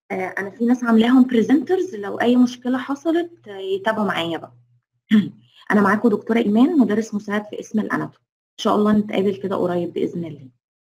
آه، انا في ناس عاملاهم بريزنترز لو اي مشكله حصلت آه، يتابعوا معايا بقى انا معاكم دكتوره ايمان مدرس مساعد في اسم الاناتوم ان شاء الله نتقابل كده قريب باذن الله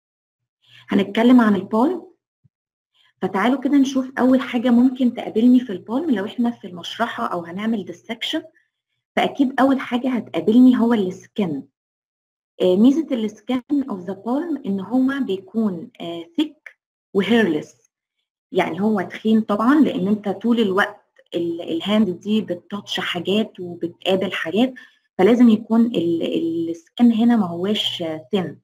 هنتكلم عن البالم فتعالوا كده نشوف اول حاجه ممكن تقابلني في البالم لو احنا في المشرحه او هنعمل ديسكشن فاكيد اول حاجه هتقابلني هو السكن آه، ميزه السكن اوف ذا بالم ان هو بيكون ثيك وهيرلس يعني هو تخين طبعا لان انت طول الوقت ال- الهاند دي بتتاتش حاجات وبتقابل حاجات فلازم يكون ال- السكن هنا ما هواش ثين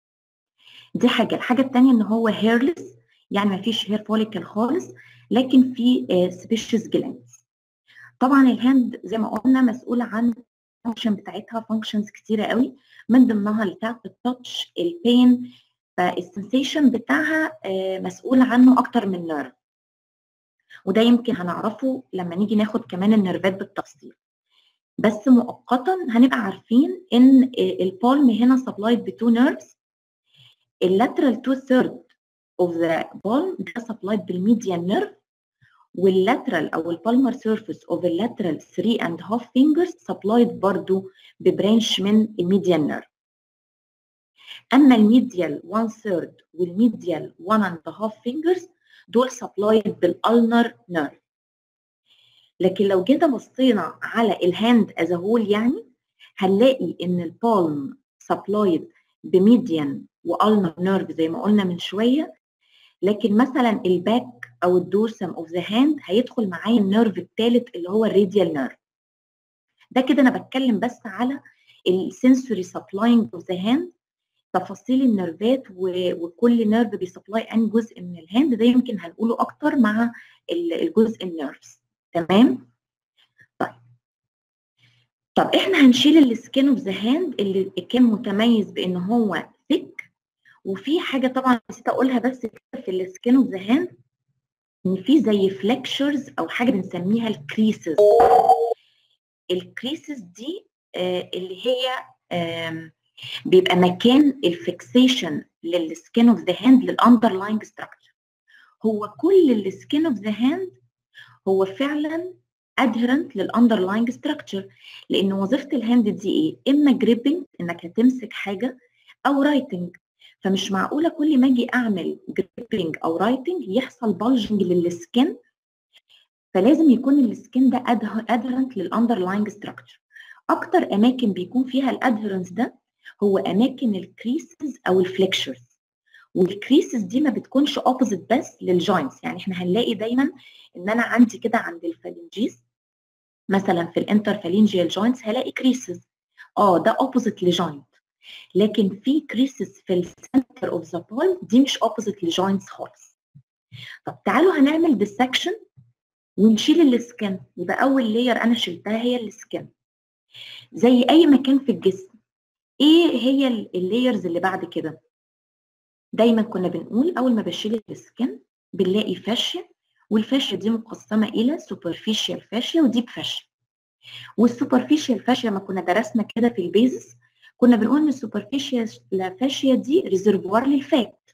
دي حاجه الحاجه الثانيه ان هو هيرلس يعني ما فيش هير فوليكل خالص لكن في سبيشيز جلاندز طبعا الهاند زي ما قلنا مسؤوله عن الفانكشن بتاعتها فانكشنز كتيره قوي من ضمنها اللي بتاعت التاتش البين فالسنسيشن بتاعها آه، مسؤول عنه اكتر من نيرف وده يمكن هنعرفه لما نيجي ناخد كمان النيرفات بالتفصيل بس مؤقتا هنبقى عارفين ان آه، البالم هنا سبلايد بتو نيرفز اللاترال تو ثيرد اوف ذا بالم ده سبلايد بالميديان نيرف واللاترال او البالمر سيرفيس اوف اللاترال 3 اند هاف فينجرز سبلايد برضو ببرانش من الميديان نيرف اما الميديال 1 ثيرد والميديال 1 اند هاف فينجرز دول سبلايد بالالنر نيرف لكن لو جينا بصينا على الهاند از هول يعني هنلاقي ان البالم سبلايد بميديان والنر نيرف زي ما قلنا من شويه لكن مثلا الباك او الدورسم اوف ذا هاند هيدخل معايا النيرف الثالث اللي هو الراديال نيرف ده كده انا بتكلم بس على السنسوري سبلاينج اوف ذا هاند تفاصيل النيرفات و- وكل نيرف بيسبلاي انهي جزء من الهاند ده يمكن هنقوله اكتر مع ال- الجزء النيرفز تمام طيب طب احنا هنشيل السكين اوف ذا هاند اللي كان متميز بان هو ثيك وفي حاجه طبعا نسيت اقولها بس كده في السكين اوف ذا هاند ان في زي فليكشرز او حاجه بنسميها الكريسز الكريسز دي آه، اللي هي آم، بيبقى مكان الفيكسيشن للسكين اوف ذا هاند للاندرلاينج ستراكشر هو كل السكين اوف ذا هاند هو فعلا adherent للاندرلاينج ستراكشر لان وظيفه الهاند دي ايه اما جريبنج انك هتمسك حاجه او رايتنج فمش معقوله كل ما اجي اعمل جريبنج او رايتنج يحصل بلجنج للسكين فلازم يكون السكين ده adherent للاندرلاينج ستراكشر اكتر اماكن بيكون فيها الادهرنس ده هو اماكن الكريسز او الفليكشرز والكريسز دي ما بتكونش اوبوزيت بس للجوينتس يعني احنا هنلاقي دايما ان انا عندي كده عند الفالنجيز مثلا في الانترفالنجيال جوينتس هلاقي كريسز اه ده اوبوزيت لجوينت لكن في كريسز في السنتر اوف ذا بالم دي مش اوبوزيت لجوينتس خالص طب تعالوا هنعمل ديسكشن ونشيل السكن يبقى اول لاير انا شلتها هي السكن زي اي مكان في الجسم ايه هي اللايرز اللي بعد كده دايما كنا بنقول اول ما بشيل السكن بنلاقي فاشيا والفاشيا دي مقسمه الى سوبرفيشال فاشيا وديب فاشيا والسوبرفيشال فاشيا ما كنا درسنا كده في البيزس كنا بنقول ان السوبرفيشال فاشيا دي ريزرفوار للفات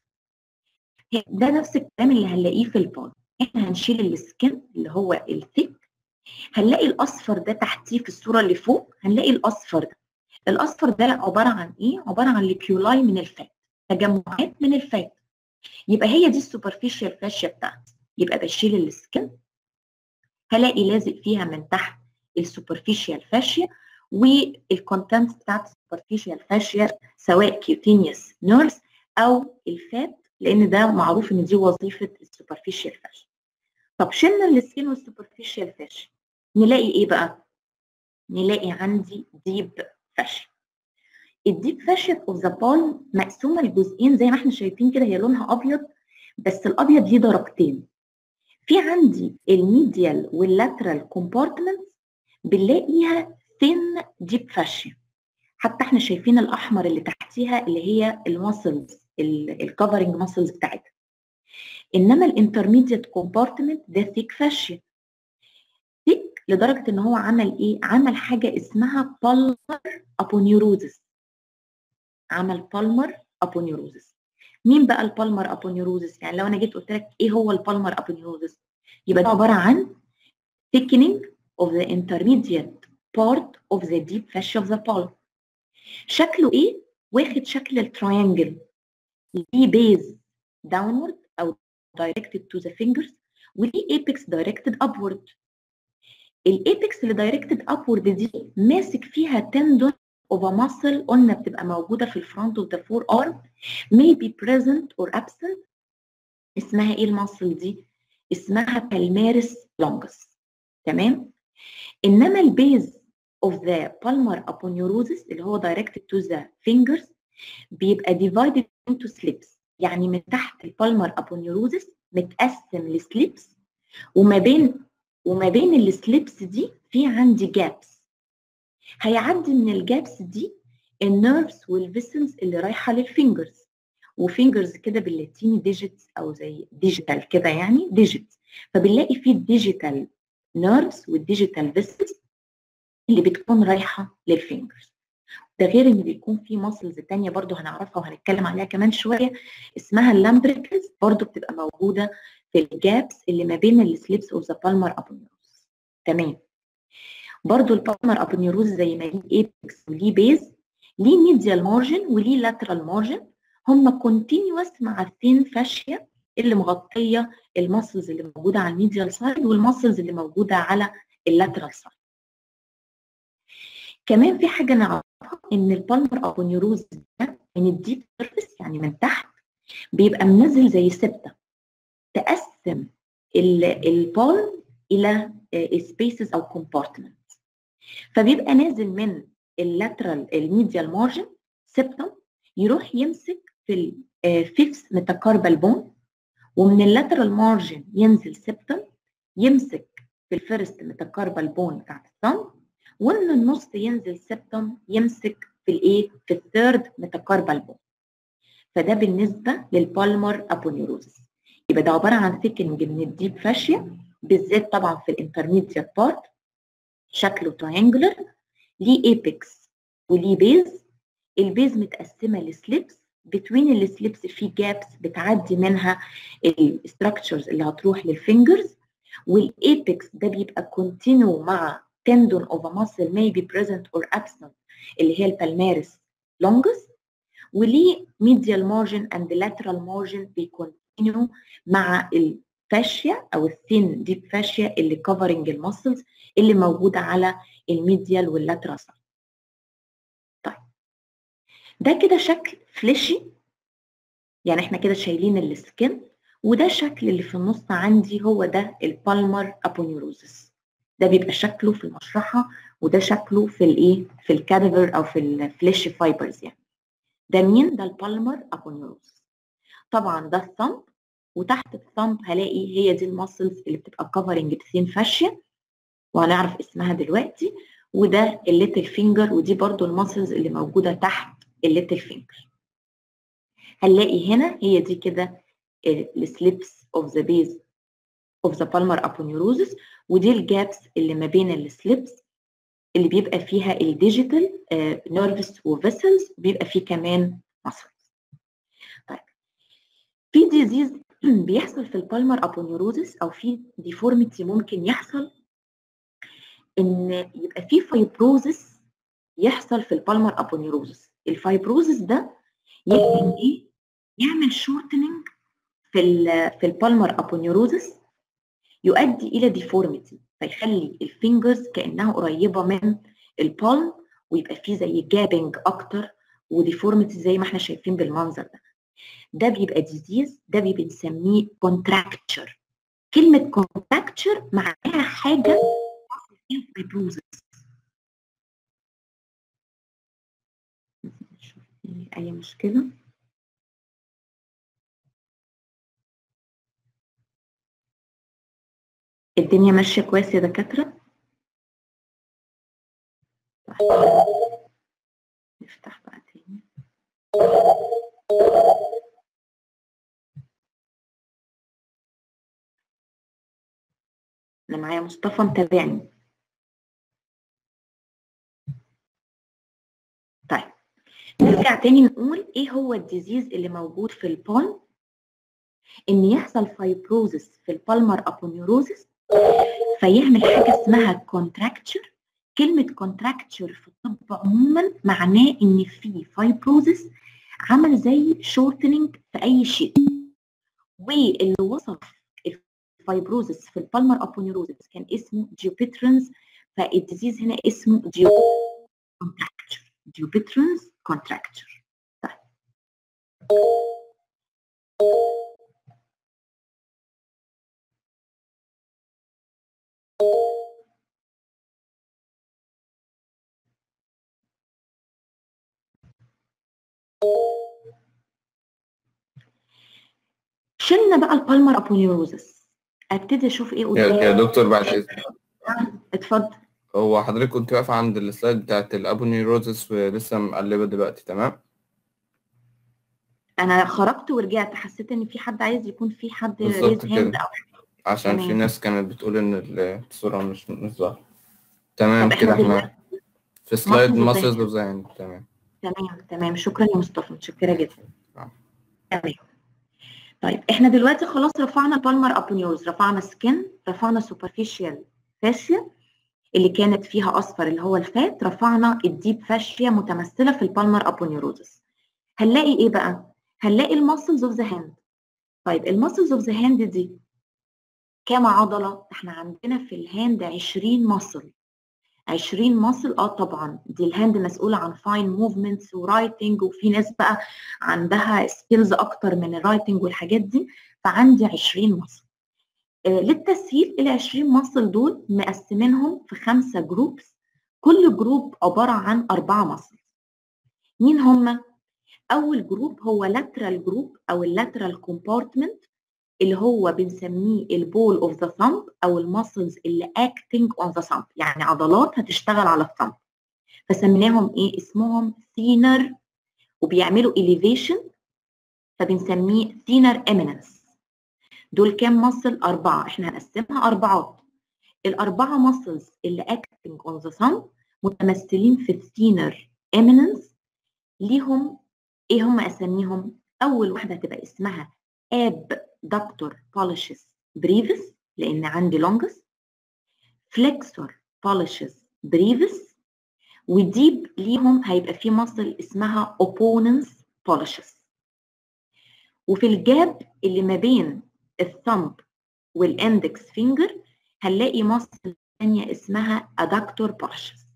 ده نفس الكلام اللي هنلاقيه في البال احنا هنشيل السكن اللي هو الثيك هنلاقي الاصفر ده تحتيه في الصوره اللي فوق هنلاقي الاصفر ده الاصفر ده عباره عن ايه عباره عن ليكيولاي من الفات تجمعات من الفات يبقى هي دي السوبرفيشال فاشيا بتاعتي يبقى بشيل السكن هلاقي لازق فيها من تحت السوبرفيشال فاشيا والكونتنت بتاعت السوبرفيشال فاشيا سواء كيوتينيوس نيرفز او الفات لان ده معروف ان دي وظيفه السوبرفيشال فاشيا طب شلنا السكين والسوبرفيشال فاشيا نلاقي ايه بقى نلاقي عندي ديب فاشيا الديب فاشيا اوف ذا بالم مقسومه لجزئين زي ما احنا شايفين كده هي لونها ابيض بس الابيض ليه درجتين في عندي الميديال واللاترال كومبارتمنت بنلاقيها ثين ديب فاشيا حتى احنا شايفين الاحمر اللي تحتيها اللي هي الماسلز الكفرنج ماسلز بتاعتها انما الانترميديت كومبارتمنت ده ثيك فاشيا ثيك لدرجه ان هو عمل ايه عمل حاجه اسمها بالمر ابونيوروزس عمل بالمر ابونيوروزس مين بقى البالمر ابونيوروزس يعني لو انا جيت قلت لك ايه هو البالمر ابونيوروزس يبقى ده عباره عن thickening of the intermediate part of the deep fascia of the palm شكله ايه واخد شكل التراينجل ليه بيز downward او directed to the fingers وليه apex directed upward الايبكس اللي directed upward دي ماسك فيها تندون of a muscle قلنا بتبقى موجودة في الفرونت of the forearm may be present or absent اسمها ايه المصل دي؟ اسمها palmaris longus تمام؟ انما البيز of the palmar aponeurosis اللي هو directed to the fingers بيبقى divided into slips يعني من تحت البالمر aponeurosis متقسم لسليبس وما بين وما بين السليبس دي في عندي جابس هيعدي من الجابس دي النيرفز والفيسلز اللي رايحه للفينجرز وفينجرز كده باللاتيني ديجيتس او زي ديجيتال كده يعني ديجيتس فبنلاقي فيه الديجيتال نيرفز والديجيتال فيسلز اللي بتكون رايحه للفينجرز ده غير ان بيكون في ماسلز تانية برضو هنعرفها وهنتكلم عليها كمان شويه اسمها اللامبريكلز برضو بتبقى موجوده في الجابس اللي ما بين السليبس اوف ذا بالمر ابونيوروز تمام برضو البالمر ابونيوروز زي ما ليه ايبكس وليه بيز ليه ميديال مارجن وليه لاترال مارجن هم كونتينيوس مع الثين فاشيا اللي مغطيه الماسلز اللي موجوده على الميديال سايد والماسلز اللي موجوده على اللاترال سايد كمان في حاجه نعرفها ان البالمر ابونيوروز ده من الديب سيرفيس يعني من تحت بيبقى منزل زي سبته تقسم البالم الى سبيسز او كومبارتمنت فبيبقى نازل من اللاترال الميديال مارجن سبتم يروح يمسك في الفيفث ميتاكاربال بون ومن اللاترال مارجن ينزل سبتم يمسك في الفيرست ميتاكاربال بون بتاعت الثumb ومن النص ينزل سبتم يمسك في الايه في الثيرد ميتاكاربال بون فده بالنسبه للبالمر ابونيوروزس يبقى ده عباره عن ثيكنج من الديب فاشيا بالذات طبعا في الانترميديت بارت شكله تراينجولر ليه ايبكس وليه بيز البيز متقسمه لسليبس بتوين السليبس في جابس بتعدي منها الستراكشرز اللي هتروح للفينجرز والايبكس ده بيبقى كونتينيو مع tendon of a muscle may be present or absent اللي هي البالمارس longus وليه medial margin and lateral margin بيكونتينيو مع الفاشيا او الثين ديب فاشيا اللي كفرنج المسلز اللي موجوده على الميديال واللاترال سايد. طيب ده كده شكل فليشي يعني احنا كده شايلين السكن وده الشكل اللي في النص عندي هو ده البالمر ابونيوروزس ده بيبقى شكله في المشرحه وده شكله في الايه في الكادفر او في الفليش فايبرز يعني ده مين ده البالمر ابونيوروزس طبعا ده الثمب وتحت الثمب هلاقي هي دي المسلز اللي بتبقى كفرنج بثين فاشيا وهنعرف اسمها دلوقتي وده الليتل فينجر ودي برضو المسلز اللي موجوده تحت الليتل فينجر هنلاقي هنا هي دي كده السليبس اوف ذا بيز اوف ذا بالمر ابونيوروزس ودي الجابس اللي ما بين السليبس اللي بيبقى فيها الديجيتال نيرفس وفيسلز بيبقى فيه كمان مسلز طيب في ديزيز بيحصل في البالمر ابونيوروزس او في ديفورميتي ممكن يحصل ان يبقى في فايبروزس يحصل في البالمر ابونيوروزس الفايبروزس ده يعمل ايه يعمل شورتنينج في ال في البالمر ابونيوروزس يؤدي الى ديفورميتي فيخلي الفينجرز كانها قريبه من البالم ويبقى فيه زي جابنج اكتر وديفورميتي زي ما احنا شايفين بالمنظر ده ده بيبقى ديزيز ده بيبقى بنسميه كونتراكتشر كلمه كونتراكتشر معناها حاجه فايبروزس اي مشكله الدنيا ماشيه كويس يا دكاتره نفتح بقى تاني انا معايا مصطفى متابعني طيب نرجع تاني نقول ايه هو الديزيز اللي موجود في البون ان يحصل فايبروزس في البالمر ابونيوروزس فيعمل حاجه اسمها كونتراكتشر كلمه كونتراكتشر في الطب عموما معناه ان في فايبروزس عمل زي شورتنينج في اي شيء واللي وصف الفايبروزس في البالمر ابونيوروزس كان اسمه جيوبيترنز فالديزيز هنا اسمه جيو كونتراكتشر جيوبيترنز كونتراكتشر طيب شلنا بقى البالمر ابونيوروزس ابتدي اشوف ايه يا قدام يا دكتور بعد إذنك اتفضل هو حضرتك كنت واقفة عند السلايد بتاعت الأبونيوروزس ولسه مقلبة دلوقتي تمام؟ انا خرجت ورجعت حسيت ان في حد عايز يكون في حد بالظبط ريز هاند كده. او عشان في تمام. ناس كانت بتقول إن الصورة مش مش ظاهرة تمام طب كده احنا احنا دلوقتي في سلايد muscles of the ماسلز hand. اوف ذا هاند تمام تمام تمام شكرا يا مصطفى متشكره جدا نعم. تمام طيب احنا دلوقتي خلاص رفعنا بالمر ابونيوز رفعنا سكن رفعنا سوبرفيشال فاشيا اللي كانت فيها اصفر اللي هو الفات رفعنا الديب فاشيا متمثله في البالمر ابونيوروزس هنلاقي ايه بقى هنلاقي الماسلز اوف ذا هاند طيب الماسلز اوف ذا هاند دي كام عضله احنا عندنا في الهاند 20 ماسل 20 ماسل اه طبعا دي الهاند مسؤوله عن فاين موفمنتس ورايتنج وفي ناس بقى عندها سكيلز اكتر من الرايتنج والحاجات دي فعندي 20 ماسل آه للتسهيل ال 20 ماسل دول مقسمينهم في خمسه جروبس كل جروب عباره عن اربعه ماسل مين هم اول جروب هو لاترال جروب او اللاترال كومبارتمنت اللي هو بنسميه البول اوف ذا ثامب او الماسلز اللي اكتنج اون ذا ثامب يعني عضلات هتشتغل على الثامب فسميناهم ايه اسمهم ثينر وبيعملوا elevation فبنسميه ثينر eminence دول كام ماسل اربعه احنا هنقسمها اربعات الاربعه ماسلز اللي اكتنج اون ذا ثامب متمثلين في الثينر eminence ليهم ايه هم اساميهم اول واحده هتبقى اسمها اب دكتور بوليشز بريفس لان عندي لونجس فليكسور بوليشز بريفس وديب ليهم هيبقى في مصل اسمها اوبوننس بوليشز وفي الجاب اللي ما بين الثمب والاندكس فينجر هنلاقي مصل ثانيه اسمها ادكتور بوليشز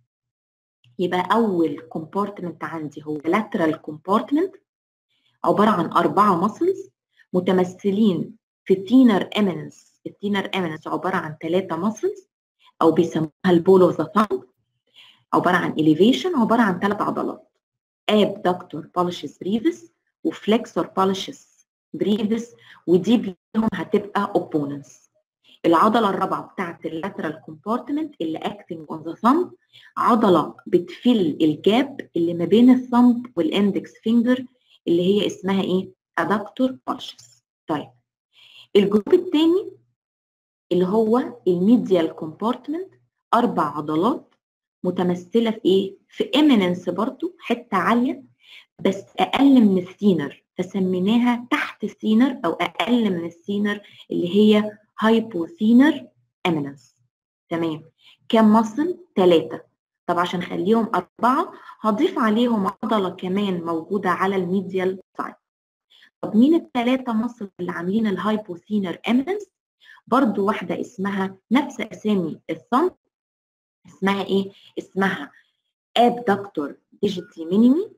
يبقى اول كومبارتمنت عندي هو lateral كومبارتمنت عباره عن اربعه ماسلز متمثلين في التينر امينس التينر امينس عباره عن ثلاثه ماسلز او بيسموها البول اوف ذا ثامب عباره عن elevation عباره عن ثلاث عضلات اب دكتور بالشز بريفس وفليكسور بالشز بريفس ودي بيهم هتبقى اوبوننس العضله الرابعه بتاعت اللاترال كومبارتمنت اللي اكتنج اون ذا ثامب عضله بتفل الجاب اللي ما بين الثامب والاندكس فينجر اللي هي اسمها ايه ادكتور بالشز طيب الجروب الثاني اللي هو الميديال كومبارتمنت اربع عضلات متمثله في ايه في اميننس برضو حته عاليه بس اقل من الثينر فسميناها تحت الثينر او اقل من الثينر اللي هي هايبوثينر اميننس تمام كام مصل ثلاثه طب عشان اخليهم اربعه هضيف عليهم عضله كمان موجوده على الميديال سايد طب مين الثلاثه مصل اللي عاملين الهايبوثينر اميننس برضو واحده اسمها نفس اسامي الثumb اسمها ايه اسمها ابدكتور ديجيتي مينيمي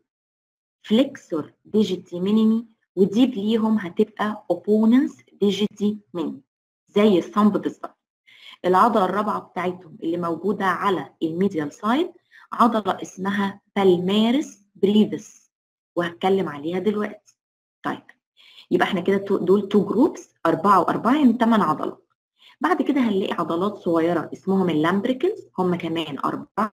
فليكسور ديجيتي مينيمي ودي ليهم هتبقى اوبوننس ديجيتي مينيمي زي الثumb بالظبط العضله الرابعه بتاعتهم اللي موجوده على الميديال سايد عضله اسمها بالمارس بريفس وهتكلم عليها دلوقتي طيب يبقى احنا كده دول تو جروبس أربعة وأربعة يعني ثمان عضلات بعد كده هنلاقي عضلات صغيرة اسمهم اللامبريكلز هم كمان أربعة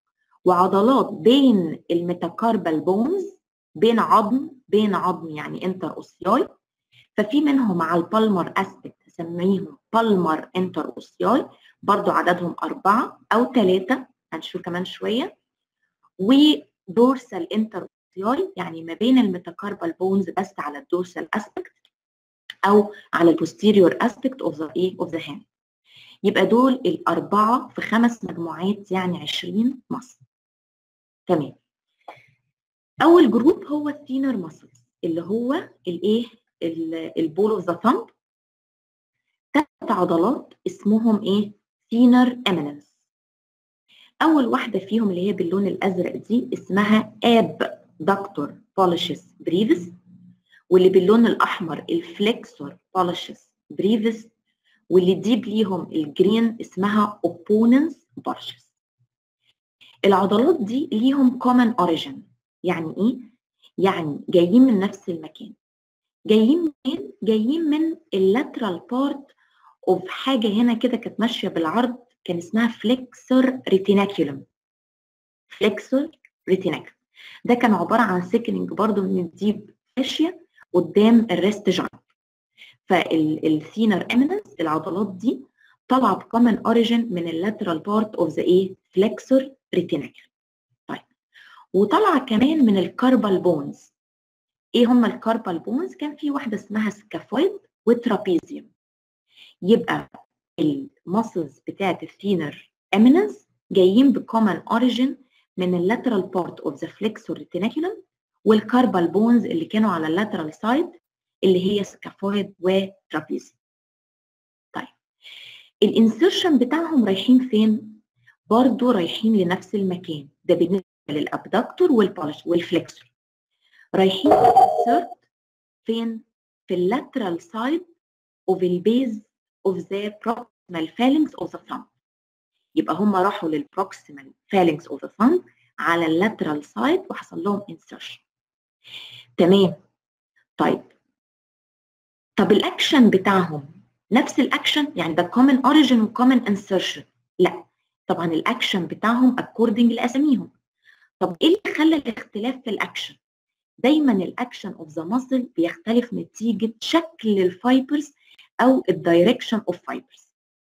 وعضلات بين الميتاكاربال بونز بين عظم بين عظم يعني انتر اوسياي ففي منهم على البالمر اسبكت هسميهم بالمر انتر اوسياي برضو عددهم أربعة أو ثلاثة هنشوف كمان شوية ودورسال انتر اوسياي يعني ما بين الميتاكاربال بونز بس على الدورسال اسبكت او على البوستيريور اسبكت اوف ذا ايه اوف ذا هاند يبقى دول الاربعه في خمس مجموعات يعني 20 مصل تمام اول جروب هو الثينر ماسلز اللي هو الايه البول اوف ذا ثامب ثلاث عضلات اسمهم ايه ثينر اميننس اول واحده فيهم اللي هي باللون الازرق دي اسمها اب دكتور بوليشس بريفس واللي باللون الاحمر الفليكسور بوليشس بريفس واللي ديب ليهم الجرين اسمها اوبوننس بوليشس العضلات دي ليهم common origin يعني ايه يعني جايين من نفس المكان جايين منين جايين من اللاترال بارت اوف حاجه هنا كده كانت ماشيه بالعرض كان اسمها فليكسور ريتيناكيولم فليكسور ريتيناكيولم ده كان عباره عن سيكننج برضو من الديب فاشيا قدام الريست جوينت فالثينر اميننس العضلات دي طالعه بكومن اوريجين من اللاترال بارت اوف ذا ايه فليكسور ريتيناكيولم طيب وطالعه كمان من الكاربال بونز ايه هم الكاربال بونز كان في واحده اسمها سكافويد وترابيزيوم يبقى المسلز بتاعت الثينر اميننس جايين بكومن اوريجين من اللاترال بارت اوف ذا فليكسور ريتيناكولم والكاربال بونز اللي كانوا على اللاترال سايد اللي هي سكافويد وترابيزيوم طيب الانسرشن بتاعهم رايحين فين برضو رايحين لنفس المكان ده بالنسبه للابدكتور والبولش والفليكسور رايحين insert فين في اللاترال سايد اوف البيز اوف ذا proximal phalanx of the thumb يبقى هم راحوا للبروكسيمال phalanx of the thumb على اللاترال سايد وحصل لهم insertion تمام طيب طب الاكشن بتاعهم نفس الاكشن يعني ده common origin و common insertion لا طبعا الاكشن بتاعهم according لاساميهم طب ايه اللي خلى الاختلاف في الاكشن دايما الاكشن اوف ذا ماسل بيختلف نتيجه شكل الفايبرز او الدايركشن اوف فايبرز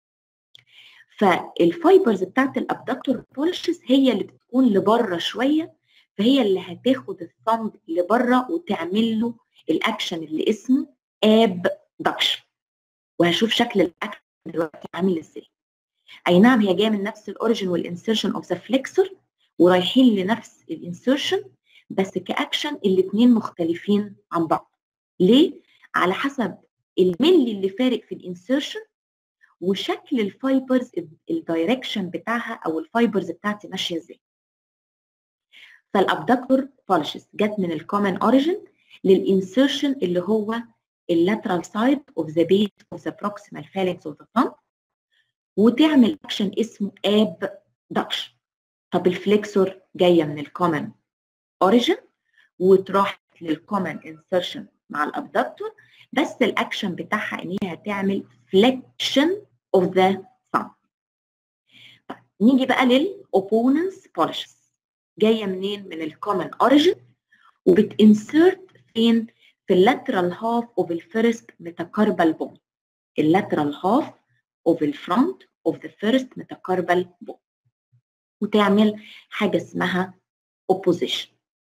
فالفايبرز بتاعت الابدكتور بولشز هي اللي بتكون لبره شويه فهي اللي هتاخد الثمب لبره وتعمل له الاكشن اللي اسمه ابدكشن وهشوف شكل الاكشن دلوقتي عامل ازاي اي نعم هي جايه من نفس الاوريجن والانسرشن اوف ذا فليكسور ورايحين لنفس الانسرشن بس كاكشن الاثنين مختلفين عن بعض ليه على حسب الملي اللي فارق في الانسرشن وشكل الفايبرز الدايركشن بتاعها او الفايبرز بتاعتي ماشيه ازاي فالابدكتور بولشز جت من الكومن اوريجن للانسرشن اللي هو اللاترال سايد اوف ذا بيت اوف ذا بروكسيمال phalanx اوف ذا thumb وتعمل اكشن اسمه ابدكشن طب الفليكسور جايه من الكومن اوريجن وتروح للكومن انسرشن مع الابدكتور بس الاكشن بتاعها ان هي هتعمل فليكشن اوف ذا thumb طيب نيجي بقى للاوبوننس بولشز جايه منين من الكومن اوريجن وبتنسرت فين في اللاترال هاف اوف الفيرست ميتاكاربال بون اللاترال هاف اوف الفرونت اوف ذا فيرست ميتاكاربال بون وتعمل حاجه اسمها opposition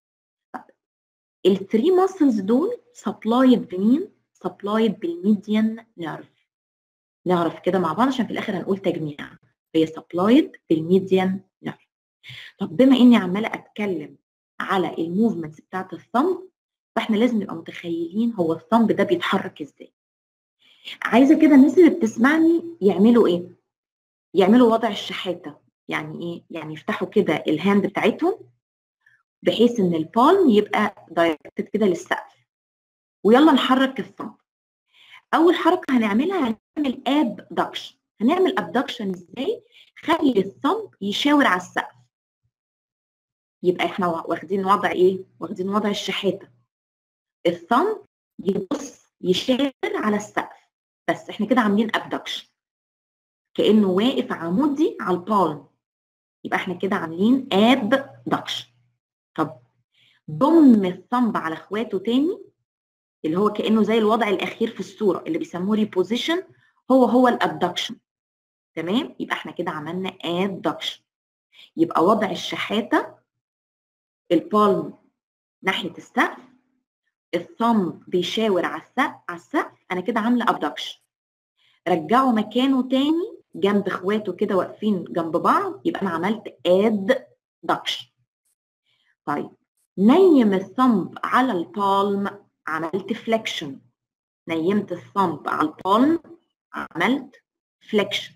الثري ماسلز دول سبلايد بمين؟ سبلايد بالميديان نيرف نعرف كده مع بعض عشان في الاخر هنقول تجميع هي سبلايد بالميديان نيرف طب بما اني عماله اتكلم على الموفمنتس بتاعت الثمب فاحنا لازم نبقى متخيلين هو الثمب ده بيتحرك ازاي عايزه كده الناس اللي بتسمعني يعملوا ايه يعملوا وضع الشحاته يعني ايه يعني يفتحوا كده الهاند بتاعتهم بحيث ان البالم يبقى دايركتد كده للسقف ويلا نحرك الثumb اول حركه هنعملها هنعمل ابدكشن هنعمل ابدكشن ازاي خلي الثumb يشاور على السقف يبقى احنا واخدين وضع ايه واخدين وضع الشحاته الثumb يبص يشاور على السقف بس احنا كده عاملين ابدكشن كانه واقف عمودي على البالم يبقى احنا كده عاملين ابدكشن طب ضم الثمب على اخواته تاني اللي هو كانه زي الوضع الاخير في الصوره اللي بيسموه ريبوزيشن هو هو الابدكشن تمام يبقى احنا كده عملنا ادكشن يبقى وضع الشحاته البالم ناحيه السقف الثumb بيشاور على السقف على السقف انا كده عامله ابدكشن رجعه مكانه تاني جنب اخواته كده واقفين جنب بعض يبقى انا عملت اد دكشن طيب نيم الثمب على البالم عملت فليكشن نيمت الثمب على البالم عملت فليكشن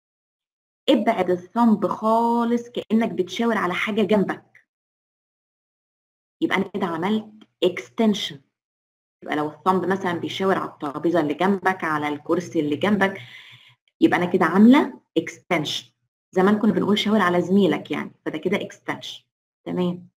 ابعد الثمب خالص كانك بتشاور على حاجه جنبك يبقى انا كده عملت اكستنشن يبقى لو الثمب مثلا بيشاور على الترابيزه اللي جنبك على الكرسي اللي جنبك يبقى انا كده عامله اكستنشن زمان كنا بنقول شاور على زميلك يعني فده كده اكستنشن تمام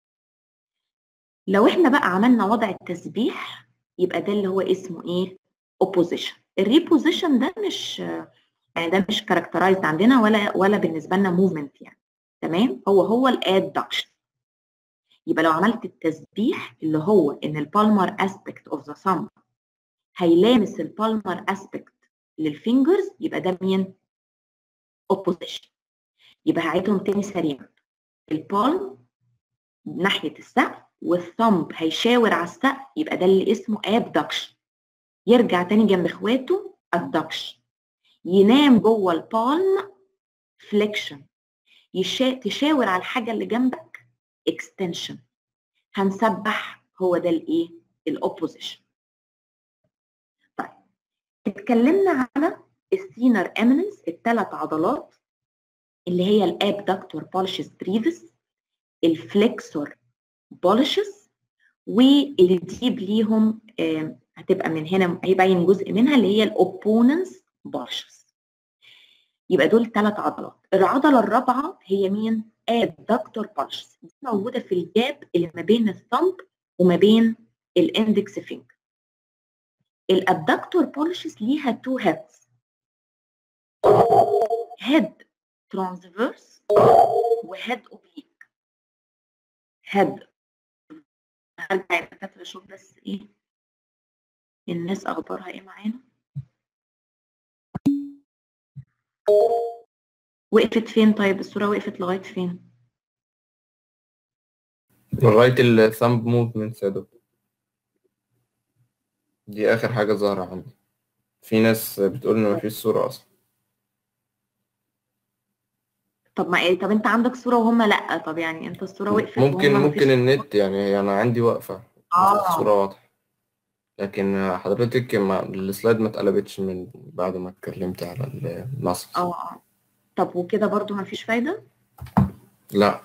لو احنا بقى عملنا وضع التسبيح يبقى ده اللي هو اسمه ايه opposition الريبوزيشن ده مش يعني ده مش كاركترايزد عندنا ولا ولا بالنسبه لنا موفمنت يعني تمام هو هو الادكشن يبقى لو عملت التسبيح اللي هو ان البالمر اسبكت اوف ذا ثumb هيلامس البالمر اسبكت للفينجرز يبقى ده مين opposition يبقى هعيدهم تاني سريعا البالم ناحيه السقف والثumb هيشاور على السقف يبقى ده اللي اسمه abduction يرجع تاني جنب اخواته adduction ينام جوه البالم فليكشن يشا... تشاور على الحاجه اللي جنبك extension هنسبح هو ده الايه الاوبوزيشن طيب اتكلمنا على السينر اميننس الثلاث عضلات اللي هي الابدكتور بولشس بريفس الفليكسور بولشس واللي تجيب ليهم آه هتبقى من هنا هيبين جزء منها اللي هي الاوبوننس بولشس يبقى دول ثلاث عضلات العضله الرابعه هي مين ادكتور بولشس دي موجوده في الجاب اللي ما بين الثمب وما بين الاندكس فينجر الابدكتور بولشس ليها تو هيدز هيد ترانسفيرس وهيد اوبليك هيد هرجع يا دكاتره اشوف بس ايه الناس اخبارها ايه معانا وقفت فين طيب الصوره وقفت لغايه فين لغاية الثامب موفمنت يا دكتور دي آخر حاجة ظاهرة عندي في ناس بتقول إن مفيش صورة أصلا طب ما ايه طب انت عندك صوره وهم لا طب يعني انت الصوره وقفت ممكن وهم مفيش ممكن النت يعني أنا عندي واقفة آه. الصورة واضحة لكن حضرتك ما السلايد ما اتقلبتش من بعد ما اتكلمت على النص اه اه طب وكده برضو مفيش فايده لا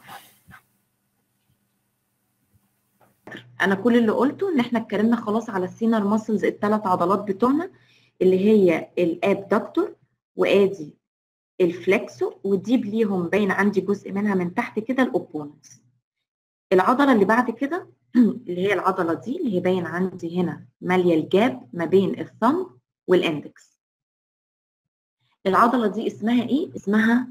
انا كل اللي قلته ان احنا اتكلمنا خلاص على السينر ماسلز الثلاث عضلات بتوعنا اللي هي الابدكتور وادي الفلكسور والديب ليهم باين عندي جزء منها من تحت كده الاوبوننس العضله اللي بعد كده اللي هي العضله دي اللي هي باين عندي هنا ماليه الجاب ما بين الثumb والاندكس العضله دي اسمها ايه اسمها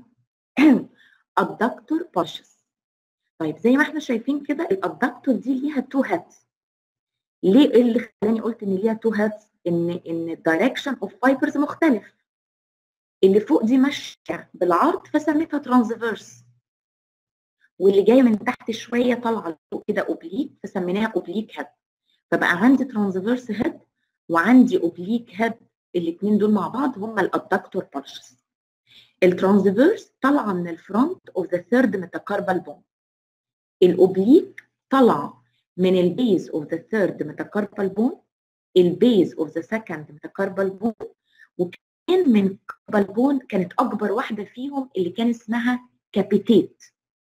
الدكتور باشس طيب زي ما احنا شايفين كده الادكتور دي ليها تو هاتس ليه ايه اللي خلاني قلت ان ليها تو هاتس ان ان الدايركشن اوف فايبرز مختلف اللي فوق دي ماشيه بالعرض فسميتها ترانسفيرس واللي جايه من تحت شويه طالعه لفوق كده اوبليك فسميناها اوبليك هيد فبقى عندي ترانسفيرس هيد وعندي اوبليك هيد الاثنين دول مع بعض هم الادكتور بارشز الترانسفيرس طالعه من الفرونت اوف ذا ثيرد ميتاكاربال بون الاوبليك طالعه من البيز اوف ذا ثيرد ميتاكاربال بون البيز اوف ذا سكند ميتاكاربال بون وكان من كاربال بون كانت اكبر واحده فيهم اللي كان اسمها كابيتيت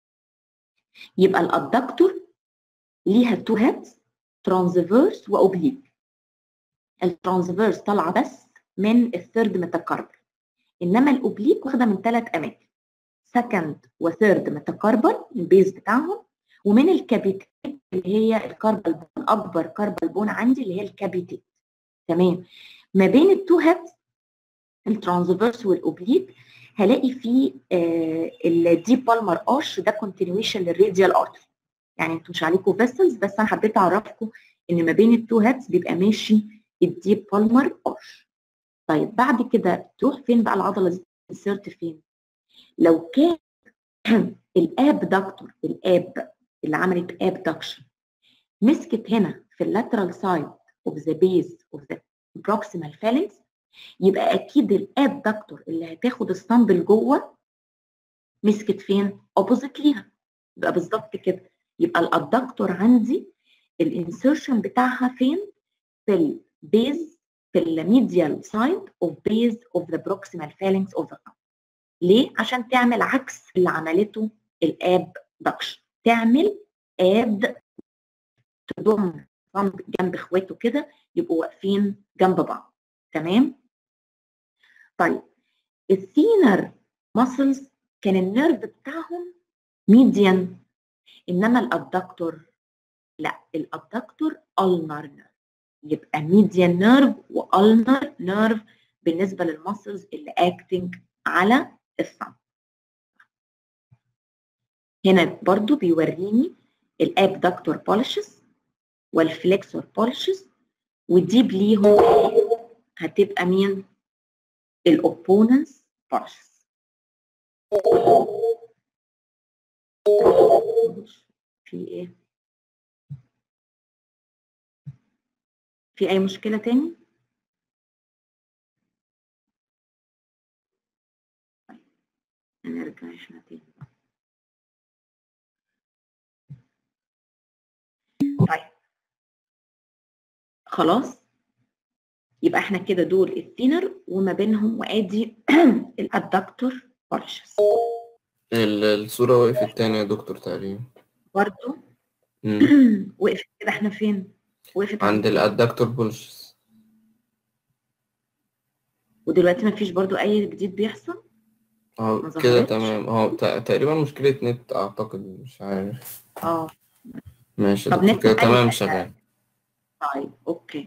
يبقى الادكتور ليها تو هيدز ترانسفيرس واوبليك الترانسفيرس طالعه بس من الثيرد ميتاكاربال انما الاوبليك واخده من ثلاث اماكن سكند وثيرد ميتاكاربال البيز بتاعهم ومن الكابيتيت اللي هي الكاربال بون اكبر كاربال بون عندي اللي هي الكابيتيت تمام ما بين التو هيدز الترانسفيرس والاوبليك هلاقي فيه آه الديب بالمر ارش ده كونتينيويشن للراديال ارتري يعني انتوا مش عليكم فيسلز بس انا حبيت اعرفكم ان ما بين التو هيدز بيبقى ماشي الديب بالمر ارش طيب بعد كده تروح فين بقى العضله دي انسرت فين لو كان الاب دكتور الاب اللي عملت ابدكشن مسكت هنا في اللاترال سايد اوف ذا بيز اوف ذا بروكسيمال فالنكس يبقى اكيد الابدكتور اللي هتاخد الصندل جوه مسكت فين؟ اوبوزيت ليها يبقى بالظبط كده يبقى الادكتور عندي الانسرشن بتاعها فين؟ في البيز في الميديال سايد اوف بيز اوف ذا بروكسيمال فالنكس اوف ذا ليه؟ عشان تعمل عكس اللي عملته الاب دكشن تعمل اد تضم صمد جنب اخواته كده يبقوا واقفين جنب بعض تمام؟ طيب الثينر ماسلز كان النيرف بتاعهم ميديان انما الادكتور لا الادكتور النر نيرف يبقى ميديان نيرف والنر نيرف بالنسبه للماسلز اللي اكتنج على الصم هنا برضو بيوريني الابدكتور بولشز والفليكسور بولشز والديب ليهم هتبقى مين الاوبوننس بولشز في ايه في اي مشكله تاني نرجع احنا تاني طيب خلاص يبقى احنا كده دول الثينر وما بينهم وادي الادكتور بارشس الصورة وقفت تاني يا دكتور تقريبا برضو مم. وقفت كده احنا فين وقفت عند الادكتور بولشز ودلوقتي ما فيش برضو اي جديد بيحصل اه ما كده ظهرتش؟ تمام اه ت- تقريبا مشكلة نت اعتقد مش عارف اه ماشي يا طب دكتور نت كده أي تمام حاجة. شغال طيب اوكي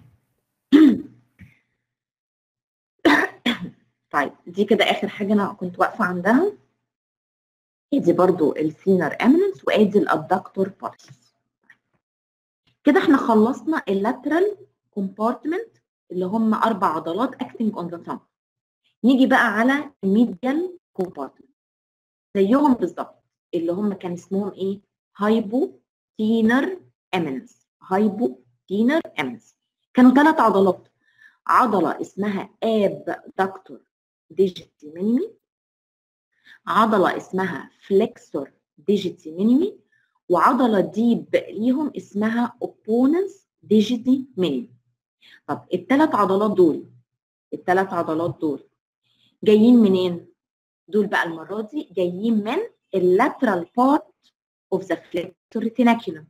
طيب دي كده اخر حاجه انا كنت واقفه عندها ادي برضو السينر اميننس وادي الادكتور بارس كده احنا خلصنا اللاترال كومبارتمنت اللي هم اربع عضلات اكتنج اون ذا ثumb نيجي بقى على الميديال كومبارتمنت زيهم بالظبط اللي هم كان اسمهم ايه هايبو تينر اميننس هايبو تينر اميننس كانوا ثلاث عضلات عضله اسمها اب دكتور ديجيتي مينيمي عضله اسمها فليكسور ديجيتي مينيمي وعضله ديب ليهم اسمها اوبوننس ديجيتي مينيمي طب الثلاث عضلات دول الثلاث عضلات دول جايين منين دول بقى المره دي جايين من اللاترال بارت اوف ذا فليكسور ريتيناكيولم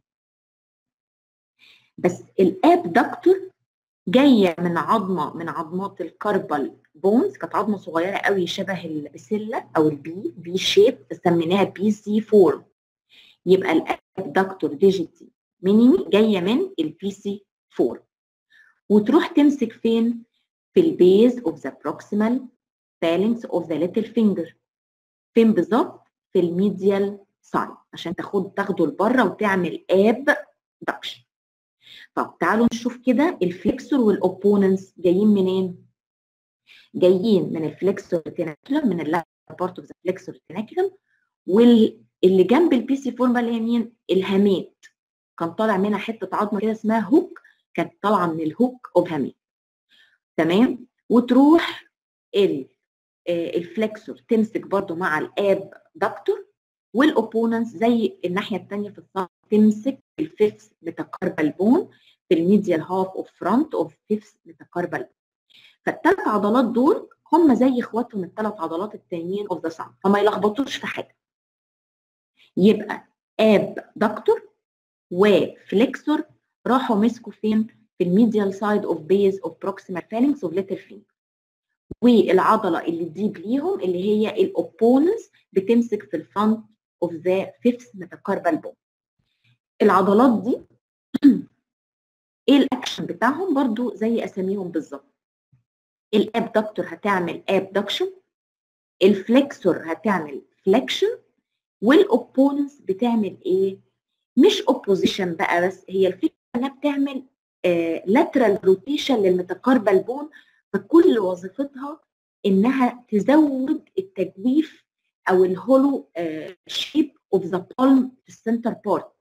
بس الاب دكتور جايه من عظمه من عظمات الكاربال بونز كانت عظمه صغيره قوي شبه البسله او البي بي شيب سميناها بي سي فورم يبقى الابدكتور ديجيتي مينيمي جايه من البي سي فورم وتروح تمسك فين في البيز اوف ذا بروكسيمال phalanx اوف ذا ليتل فينجر فين بالظبط في الميديال سايد عشان تاخد تاخده لبره وتعمل اب دكشن طب تعالوا نشوف كده الفليكسور والاوبوننس جايين منين؟ جايين من الفليكسور تيناكولم من اللاتر بارت اوف ذا فليكسور تيناكولم واللي جنب البي سي فورم اللي هي مين؟ الهامات كان طالع منها حته عظمه كده اسمها هوك كانت طالعه من الهوك اوف هامات تمام؟ وتروح ال الفليكسور تمسك برضو مع الاب دكتور والاوبوننس زي الناحيه الثانيه في الصف تمسك الفيفث ميتاكاربال بون في الميديال هاف اوف فرونت اوف فيفث ميتاكاربال فالثلاث عضلات دول هم زي اخواتهم الثلاث عضلات التانيين اوف ذا سام فما يلخبطوش في حاجه يبقى اب دكتور وفليكسور راحوا مسكوا فين في الميديال سايد اوف بيز اوف بروكسيمال فالنكس اوف ليتل فينجر والعضله اللي تجيب ليهم اللي هي الاوبوننس بتمسك في الفرونت اوف ذا فيفث ميتاكاربال بون العضلات دي ايه الاكشن بتاعهم برضو زي اساميهم بالظبط الابدكتور هتعمل ابدكشن الفليكسور هتعمل فليكشن والاوبوننس بتعمل ايه مش اوبوزيشن بقى بس هي الفكره انها بتعمل لاترال روتيشن للميتاكاربال بون فكل وظيفتها انها تزود التجويف او الهولو شيب اوف ذا بالم في السنتر بارت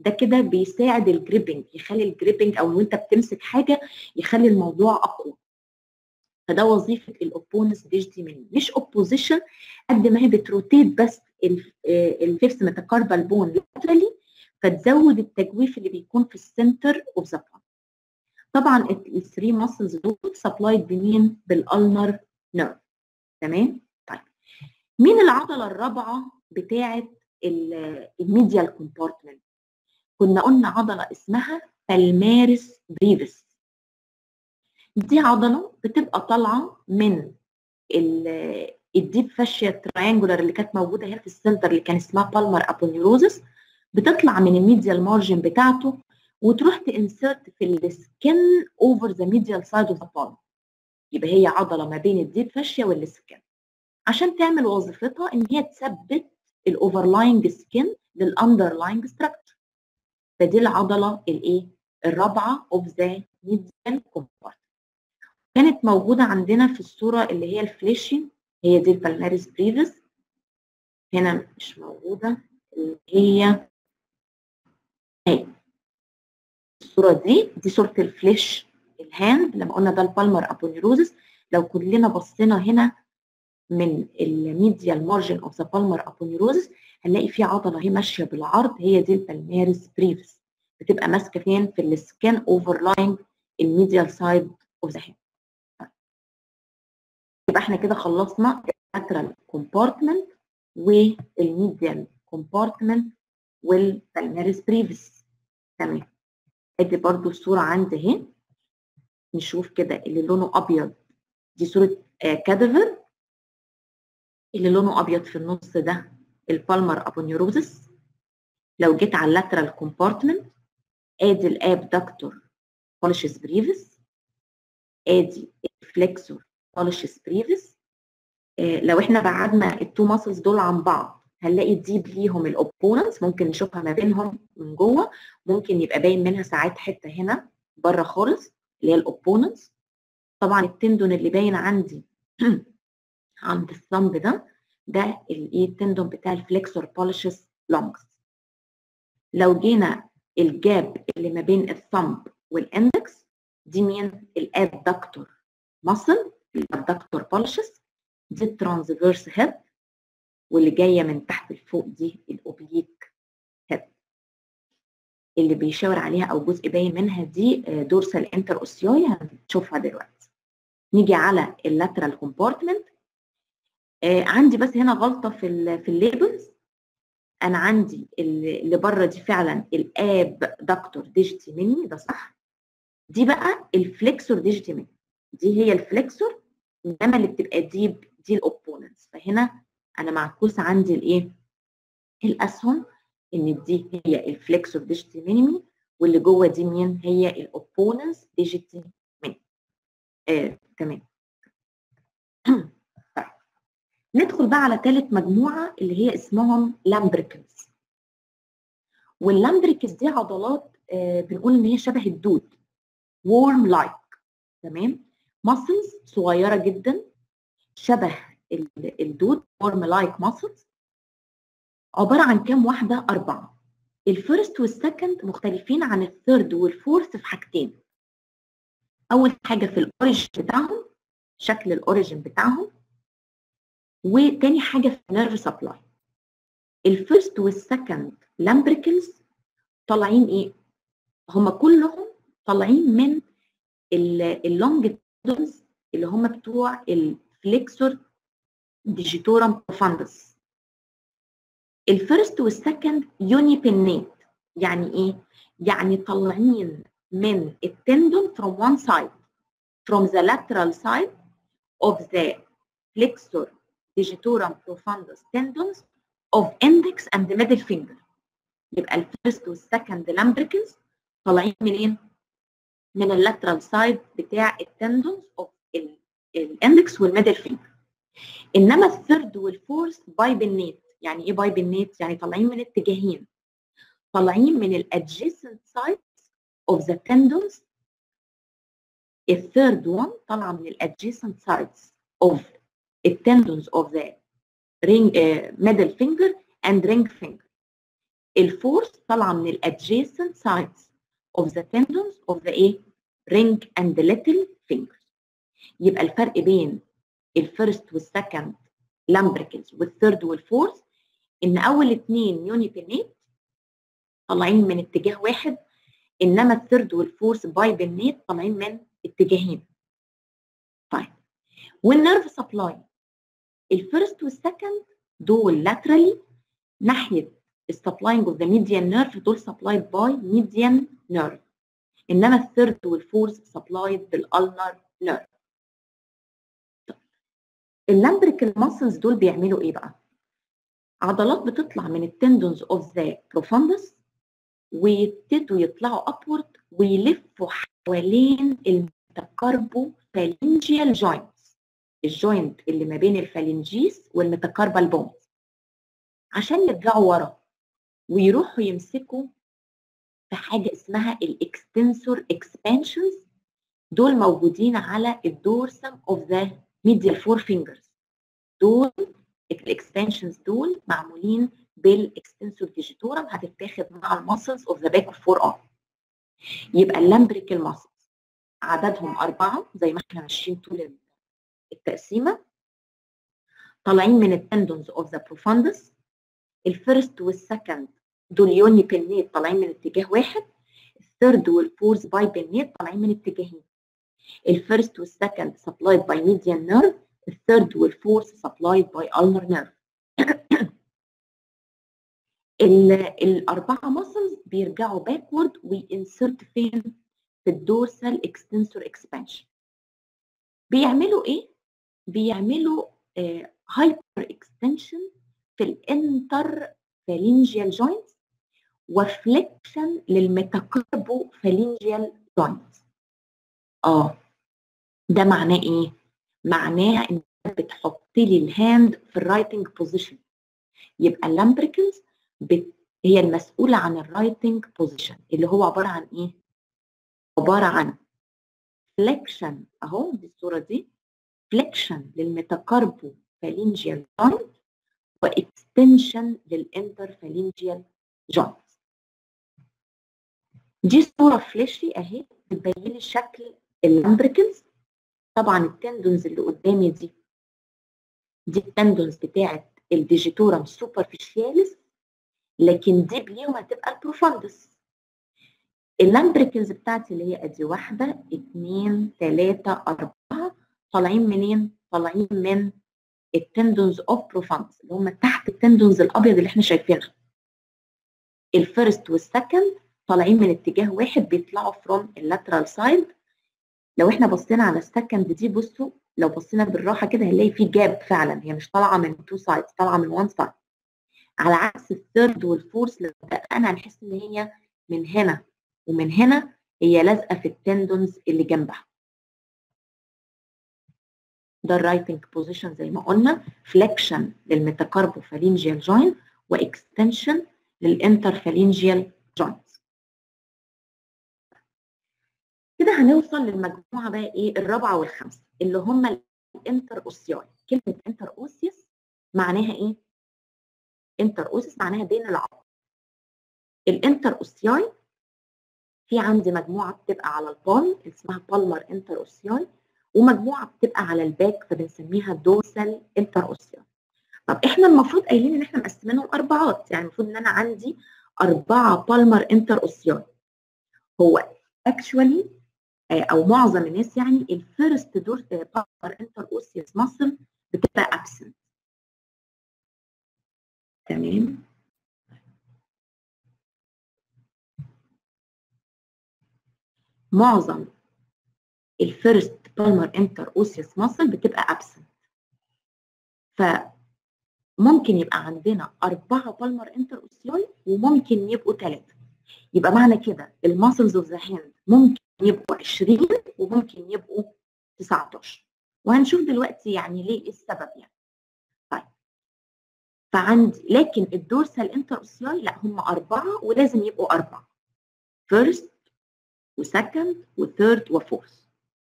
ده كده بيساعد الجريبنج يخلي الجريبنج او وانت بتمسك حاجه يخلي الموضوع اقوى فده وظيفه الاوبونس ديجيتي مني مش اوبوزيشن قد ما هي بتروتيت بس الفيفث ميتاكاربال بون لاترالي فتزود التجويف اللي بيكون في السنتر اوف ذا طبعا الثري ماسلز دول سبلايد بمين بالالنر نيرف تمام طيب مين العضله الرابعه بتاعه الميديال كومبارتمنت كنا قلنا عضله اسمها بالمارس بريفس دي عضله بتبقى طالعه من الديب فاشيا تريانجولار اللي كانت موجوده هنا في السنتر اللي كان اسمها بالمر ابونيروزس بتطلع من الميديال مارجن بتاعته وتروح تنسرت في السكن اوفر ذا ميديال سايد اوف ذا بالم يبقى هي عضله ما بين الديب فاشيا والسكن عشان تعمل وظيفتها ان هي تثبت الاوفرلاينج سكن للاندرلاينج ستراكشر فدي العضله الايه الرابعه اوف ذا ميديال كومبارت كانت موجوده عندنا في الصوره اللي هي الفليشي هي دي البالماريس بريفس هنا مش موجوده اللي هي هي الصوره دي دي صوره الفليش الهاند لما قلنا ده البالمر ابونيروزس لو كلنا بصينا هنا من الميديال مارجن اوف ذا بالمر ابونيروزس هنلاقي في عضله هي ماشيه بالعرض هي دي البالماريس بريفس بتبقى ماسكه فين في السكان اوفرلاينج الميديال سايد اوف ذا هاند يبقى احنا كده خلصنا اللاترال كومبارتمنت والميديال كومبارتمنت والبالماريس بريفس تمام ادي برضو الصوره عندي اهي نشوف كده اللي لونه ابيض دي صوره آه كادفر اللي لونه ابيض في النص ده البالمر ابونيوروزس لو جيت على اللاترال كومبارتمنت ادي الاب دكتور بوليشس بريفس ادي الفليكسور بوليشس بريفس آه لو احنا بعدنا التو ماسلز دول عن بعض هنلاقي الديب ليهم الاوبوننتس ممكن نشوفها ما بينهم من جوه ممكن يبقى باين منها ساعات حته هنا بره خالص اللي هي الاوبوننتس طبعا التندون اللي باين عندي عند الثمب ده ده الايه التندون بتاع الفليكسور بوليشس لونجز لو جينا الجاب اللي ما بين الثمب والاندكس دي مين الادكتور ماسل الادكتور بوليشس دي الترانسفيرس هيد واللي جايه من تحت لفوق دي الاوبليك هيد اللي بيشاور عليها او جزء باين منها دي دورسال انتر اوسيوي هنشوفها دلوقتي نيجي على اللاترال كومبارتمنت آه عندي بس هنا غلطه في ال في الليبلز انا عندي اللي بره دي فعلا الاب دكتور ديجيتي مني ده صح دي بقى الفليكسور ديجيتي مني دي هي الفليكسور انما اللي بتبقى ديب دي الاوبوننتس فهنا انا معكوس عندي الايه الاسهم ان دي هي الفليكسور ديجيتي مينيمي واللي جوه دي مين هي الاوبوننتس ديجيتي مينيمي آه، تمام طيب ندخل بقى على ثالث مجموعه اللي هي اسمهم لامبريكلز واللامبريكلز دي عضلات آه بنقول ان هي شبه الدود وورم لايك تمام ماسلز صغيره جدا شبه الدود وورم لايك ماسلز عباره عن كام واحده اربعه الفيرست والسكند مختلفين عن الثيرد والفورث في حاجتين اول حاجه في الاوريجن بتاعهم شكل الاوريجن بتاعهم وتاني حاجه في النيرف سبلاي الفيرست والسكند لامبريكلز طالعين ايه هم كلهم طالعين من اللونج تندونز اللي هم بتوع الفليكسور ديجيتورم بروفاندس الفيرست والسكند يوني بينيت يعني ايه يعني طالعين من التندون from one side from the lateral side of the flexor digitorum profundus tendons of index and the middle finger يبقى الفيرست والسكند لامبريكلز طالعين منين؟ من اللاترال سايد بتاع التندونز اوف الاندكس والميدل فينجر انما الثيرد والفورث بايبنيت يعني ايه بايبنيت؟ يعني طالعين من اتجاهين طالعين من الادجيسنت sides of the tendons الثيرد one طالعه من الادجيسنت sides of the tendons of the ring uh, middle finger and ring finger الفورس طالعه من الادجيسنت sides of the tendons of the ايه ring and the little fingers يبقى الفرق بين الفيرست والسكند لامبريكلز والثيرد والفورث ان اول اتنين يونيبينيت طالعين من اتجاه واحد انما الثيرد والفورث بايبينيت طالعين من اتجاهين طيب والنيرف سبلاي الفيرست والسكند دول laterally ناحيه السبلاينج اوف ذا ميديان نيرف دول سبلايد باي ميديان نيرف انما الثيرد والفورث سبلايد بالالنر نيرف اللامبريكال ماسلز دول بيعملوا ايه بقى؟ عضلات بتطلع من التندونز اوف ذا بروفاندس ويبتدوا يطلعوا ابورد ويلفوا حوالين الميتاكاربو فالنجيال جوينتس الجوينت اللي ما بين الفالنجيس والميتاكاربال بونز عشان يرجعوا ورا ويروحوا يمسكوا في حاجه اسمها الاكستنسور اكسبانشنز دول موجودين على الدورسم اوف ذا ميديال فور فينجرز دول الاكستنشنز دول معمولين بالاكستنسور ديجيتورم هتتاخد مع المسلز اوف ذا باك اوف فور ارم يبقى اللامبريكال ماسلز عددهم اربعه زي ما احنا ماشيين طول التقسيمه طالعين من التندونز اوف ذا بروفاندس الفيرست والسكند دول يوني بينيت طالعين من اتجاه واحد الثيرد والفورث باي بينيت طالعين من اتجاهين الفيرست والسكند سبلايد باي ميديان نيرف الثيرد والفورث سبلايد باي ulnar نيرف الاربعه ماسلز بيرجعوا باكورد وينسرت فين في الدورسال اكستنسور اكسبانشن بيعملوا ايه بيعملوا هايبر اكستنشن في الانتر فالينجيال جوينتس وفليكشن للميتاكاربو فالينجيال جوينتس اه ده معناه ايه معناه ان بتحط لي الهاند في الرايتنج بوزيشن يبقى اللامبريكلز بت... هي المسؤوله عن الرايتنج بوزيشن اللي هو عباره عن ايه عباره عن فليكشن اهو دي الصوره دي فليكشن للميتاكاربو فالينجيال جوينت واكستنشن للانترفالينجيال جوينت دي صوره فليشي اهي بتبين لي شكل اللامبريكلز طبعا التندونز اللي قدامي دي دي التندونز بتاعت الديجيتورم سوبرفيشياليس لكن دي بليهم هتبقى البروفاندس اللامبريكلز بتاعتي اللي هي ادي واحده اثنين ثلاثه اربعه طالعين منين؟ طالعين من التندونز اوف بروفاندس اللي هم تحت التندونز الابيض اللي احنا شايفينها الفيرست والسكند طالعين من اتجاه واحد بيطلعوا فروم اللاترال سايد لو احنا بصينا على السكند دي بصوا لو بصينا بالراحه كده هنلاقي في جاب فعلا هي مش طالعه من تو سايدز طالعه من وان سايد على عكس الثيرد والفورث لو دققنا هنحس ان هي من هنا ومن هنا هي لازقه في التندونز اللي جنبها ده الرايتنج بوزيشن زي ما قلنا فليكشن للميتاكاربوفالينجيال جوينت واكستنشن للانترفالينجيال جوينت كده هنوصل للمجموعه بقى ايه الرابعه والخامسه اللي هم الانتر اوسياي كلمه انتر اوسيس معناها ايه انتر اوسيس معناها بين العظم الانتر اوسياي في عندي مجموعه بتبقى على البالم اسمها بالمر انتر اوسياي ومجموعه بتبقى على الباك فبنسميها دورسال انتر اوسياي طب احنا المفروض قايلين ان احنا مقسمينهم اربعات يعني المفروض ان انا عندي اربعه بالمر انتر اوسياي هو اكشوالي او معظم الناس يعني الفيرست دور بالمر انتر اوسيوس ماسل بتبقى ابسنت تمام معظم الفيرست بالمر انتر اوسيوس ماسل بتبقى ابسنت فممكن يبقى عندنا أربعة بالمر انتر اوسيوي وممكن يبقوا ثلاثة يبقى معنى كده الماسلز اوف ذا هاند ممكن يبقوا 20 وممكن يبقوا 19 وهنشوف دلوقتي يعني ليه ايه السبب يعني طيب فعندي لكن الدورسال انتر اوسياي لا هم اربعه ولازم يبقوا اربعه فيرست وسكند وثيرد وفورث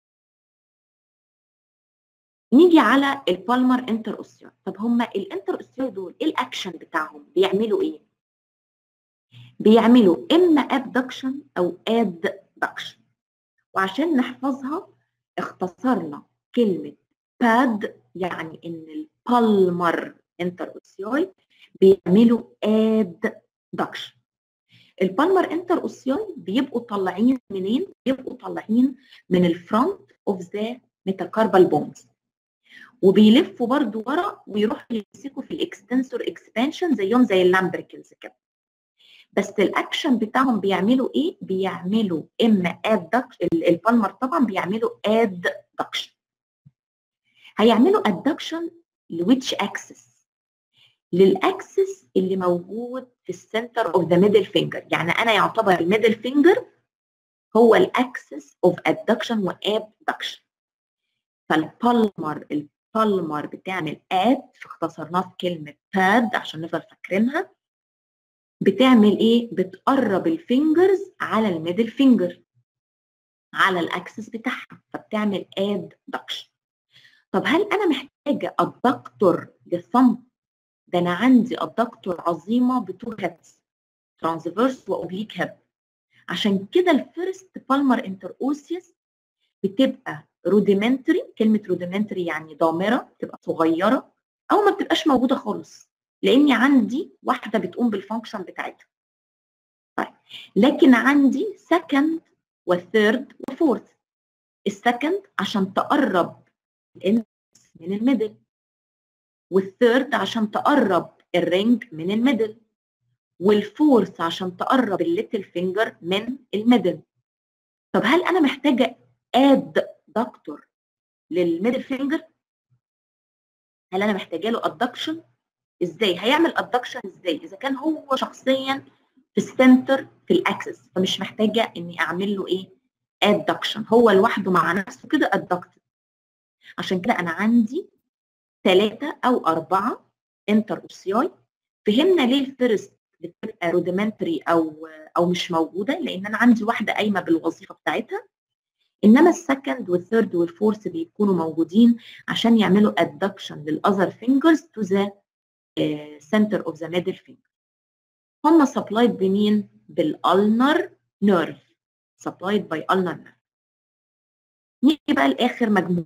نيجي على البالمر انتر اوسياي طب هم الانتر اوسياي دول ايه الاكشن بتاعهم بيعملوا ايه بيعملوا اما ابدكشن او ادكشن وعشان نحفظها اختصرنا كلمه باد يعني ان البالمر انتر اوسيوي بيعملوا ادكشن البالمر انتر اوسيوي بيبقوا طالعين منين بيبقوا طالعين من الفرونت اوف ذا ميتاكاربال بونز وبيلفوا برضو ورا ويروحوا يمسكوا في الاكستنسور اكسبانشن زيهم زي اللامبريكلز كده بس الاكشن بتاعهم بيعملوا ايه بيعملوا اما ادكشن البالمر طبعا بيعملوا ادكشن هيعملوا ادكشن لويتش اكسس للاكسس اللي موجود في السنتر اوف ذا ميدل فينجر يعني انا يعتبر الميدل فينجر هو الاكسس اوف ادكشن وابدكشن فالبالمر البالمر بتعمل اد اختصرناه في كلمه باد عشان نفضل فاكرينها بتعمل ايه بتقرب الفينجرز على الميدل فينجر على الاكسس بتاعها فبتعمل ادكشن طب هل انا محتاجه الدكتور للثumb ده انا عندي الدكتور عظيمه بتو هيدز ترانسفيرس واوبليك هيد عشان كده الفيرست بالمر انتر اوسيوس بتبقى روديمنتري كلمه روديمنتري يعني ضامره بتبقى صغيره او ما بتبقاش موجوده خالص لاني عندي واحده بتقوم بالفانكشن بتاعتها طيب لكن عندي سكند وثيرد وفورث السكند عشان تقرب الاندكس من الميدل والثيرد عشان تقرب الرينج من الميدل والفورث عشان تقرب الليتل فينجر من الميدل طب هل انا محتاجه اد دكتور للميدل فينجر هل انا محتاجه له ادكشن ازاي هيعمل ادكشن ازاي اذا كان هو شخصيا في السنتر في الاكسس فمش محتاجه اني اعمل له ايه ادكشن هو لوحده مع نفسه كده ادكتد عشان كده انا عندي ثلاثة او اربعة انتر اوسياي فهمنا ليه الفيرست بتبقى روديمنتري او او مش موجوده لان انا عندي واحده قايمه بالوظيفه بتاعتها انما السكند والثيرد والفورث بيكونوا موجودين عشان يعملوا ادكشن للاذر فينجرز تو ذا center of the middle finger هم supplied بمين؟ بالالنر نيرف supplied by ulnar nerve نيجي بقى لاخر مجموعه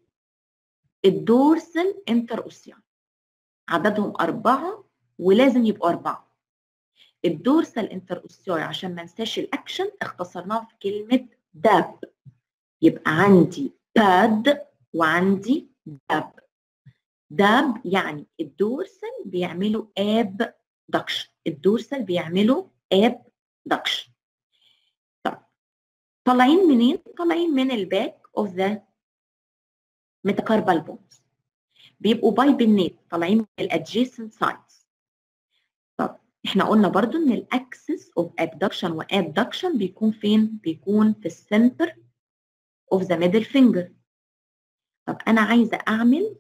الدورسال انتر اوسيان عددهم اربعه ولازم يبقوا اربعه الدورسال انتر اوسيان عشان ما انساش الاكشن اختصرناه في كلمه داب يبقى عندي باد وعندي داب داب يعني الدورسال بيعملوا اب دكشن الدورسال بيعملوا اب دكشن طب طالعين منين طالعين من الباك اوف ذا ميتاكاربال بونز بيبقوا باي بالنيت طالعين من الادجيسنت سايدز طب احنا قلنا برضو ان الاكسس اوف ابدكشن وابدكشن بيكون فين بيكون في السنتر اوف ذا ميدل فينجر طب انا عايزه اعمل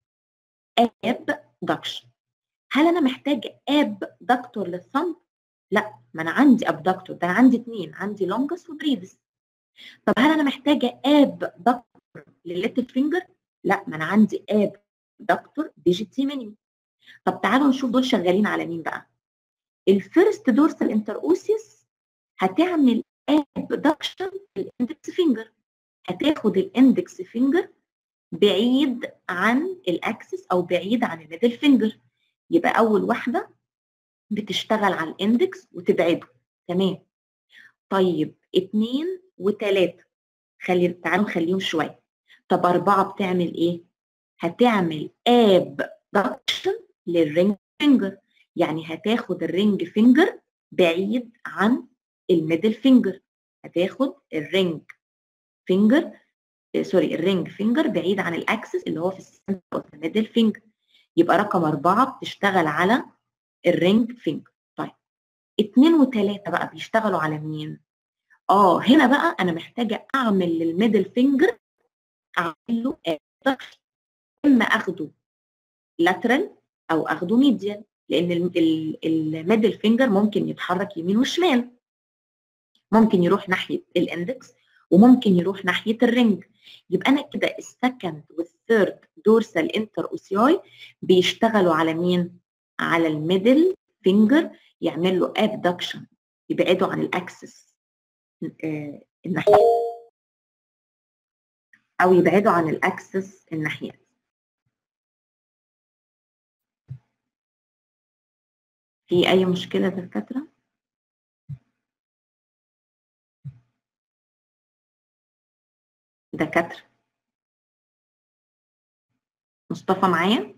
ابدكشن هل انا محتاجه ابدكتور للثumb لا ما انا عندي ابدكتور ده انا عندي اثنين عندي لونجس وبريفس طب هل انا محتاجه ابدكتور للليتل فينجر لا ما انا عندي ابدكتور ديجيتي مينيمم طب تعالوا نشوف دول شغالين على مين بقى الفيرست دورسال انتروسيس هتعمل ابدكشن للاندكس فينجر هتاخد الاندكس فينجر بعيد عن الاكسس او بعيد عن الميدل فينجر يبقى اول واحده بتشتغل على الاندكس وتبعده تمام طيب اتنين وتلاته خلي تعالوا نخليهم شويه طب اربعه بتعمل ايه هتعمل ابدكشن للرينج فينجر يعني هتاخد الرينج فينجر بعيد عن الميدل فينجر هتاخد الرينج فينجر سوري الرينج فينجر بعيد عن الاكسس اللي هو في السنتر اوف الميدل فينجر يبقى رقم أربعة بتشتغل على الرينج فينجر طيب اتنين وتلاتة بقى بيشتغلوا على مين؟ اه هنا بقى أنا محتاجة أعمل للميدل فينجر أعمل له ادكشن إما أخده لاترال أو أخده ميديال لأن الميدل فينجر ممكن يتحرك يمين وشمال ممكن يروح ناحية الاندكس وممكن يروح ناحيه الرنج يبقى انا كده السكند والثيرد دورسال انتر اوسياي بيشتغلوا على مين على الميدل فينجر يعمل له ابدكشن يبعدوا عن الاكسس آه، الناحيه او يبعدوا عن الاكسس الناحيات في اي مشكله دكاتره دكاتره مصطفى معايا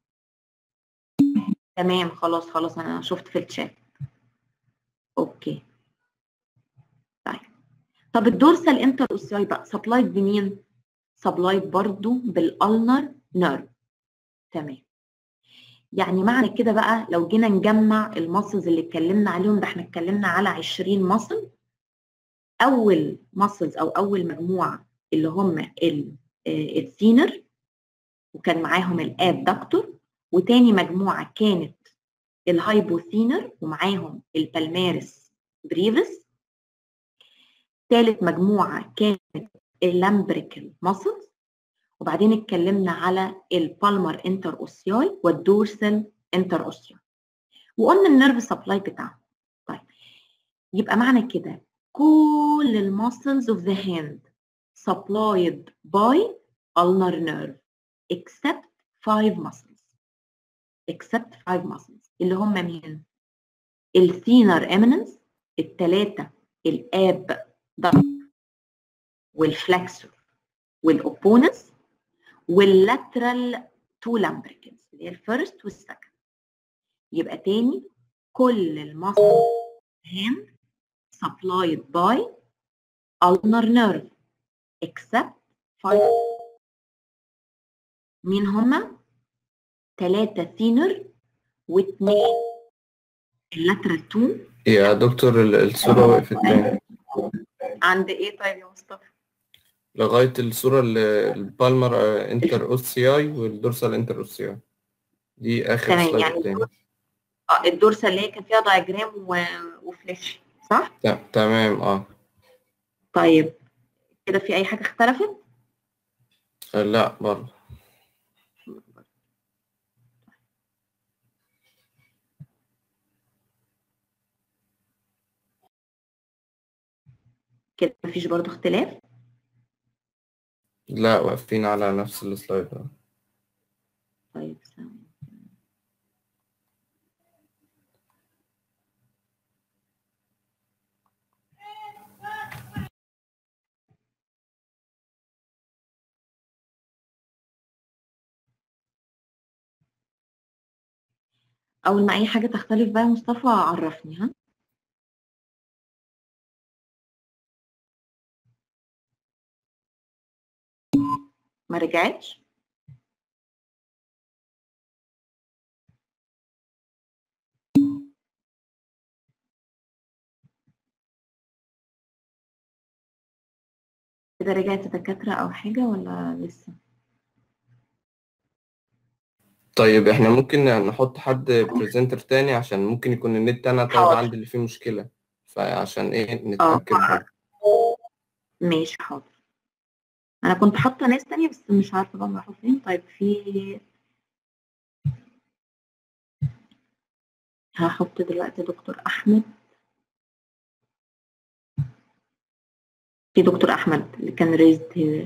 تمام خلاص خلاص انا شفت في الشات اوكي طيب طب الدورسال انتر اوسياي بقى سبلايد بمين سبلايد برضو بالالنر نيرف تمام يعني معنى كده بقى لو جينا نجمع الماسلز اللي اتكلمنا عليهم ده احنا اتكلمنا على 20 ماسل اول ماسلز او اول مجموعه اللي هم الثينر وكان معاهم الاب دكتور وتاني مجموعه كانت الهايبوثينر ومعاهم البلمارس بريفس ثالث مجموعه كانت اللامبريكال ماسلز وبعدين اتكلمنا على البالمر انتر اوسياي والدورسال انتر اوسياي وقلنا النيرف سبلاي بتاعهم طيب يبقى معنى كده كل الماسلز اوف ذا هاند supplied by ulnar nerve except five muscles except five muscles اللي هم مين؟ الثينر eminence التلاتة الاب ضغط والفلكسور والاوبونس واللاترال تو لامبريكلز اللي هي الفيرست والسكند يبقى تاني كل المصل hand supplied by ulnar nerve except five مين هما؟ تلاتة ثينر واثنين اللاترال تو يا دكتور ال- الصورة وقفت تاني عند ايه طيب يا مصطفى؟ لغاية الصورة اللي البالمر آه، انتر اوسياي والدورسال انتر اوسياي دي آخر تمام، سلايد يعني التاني اه الدورسال اللي هي كان فيها دايجرام و... وفلاش صح؟ ت- تمام اه طيب كده في اي حاجة اختلفت؟ آه، لا برضه كده مفيش برضو اختلاف؟ لا واقفين على نفس السلايد ده طيب ثواني. أول ما أي حاجة تختلف بقى يا مصطفى عرفني ها ما رجعتش كده رجعت دكاترة أو حاجة ولا لسه؟ طيب احنا ممكن نحط حد بريزنتر تاني عشان ممكن يكون النت انا طيب حاضر. عندي اللي فيه مشكلة فعشان ايه نتأكد برضه. ماشي حاضر أنا كنت حاطة ناس تانية بس مش عارفة بقى راحوا فين طيب في هحط دلوقتي دكتور أحمد في دكتور أحمد اللي كان ريزد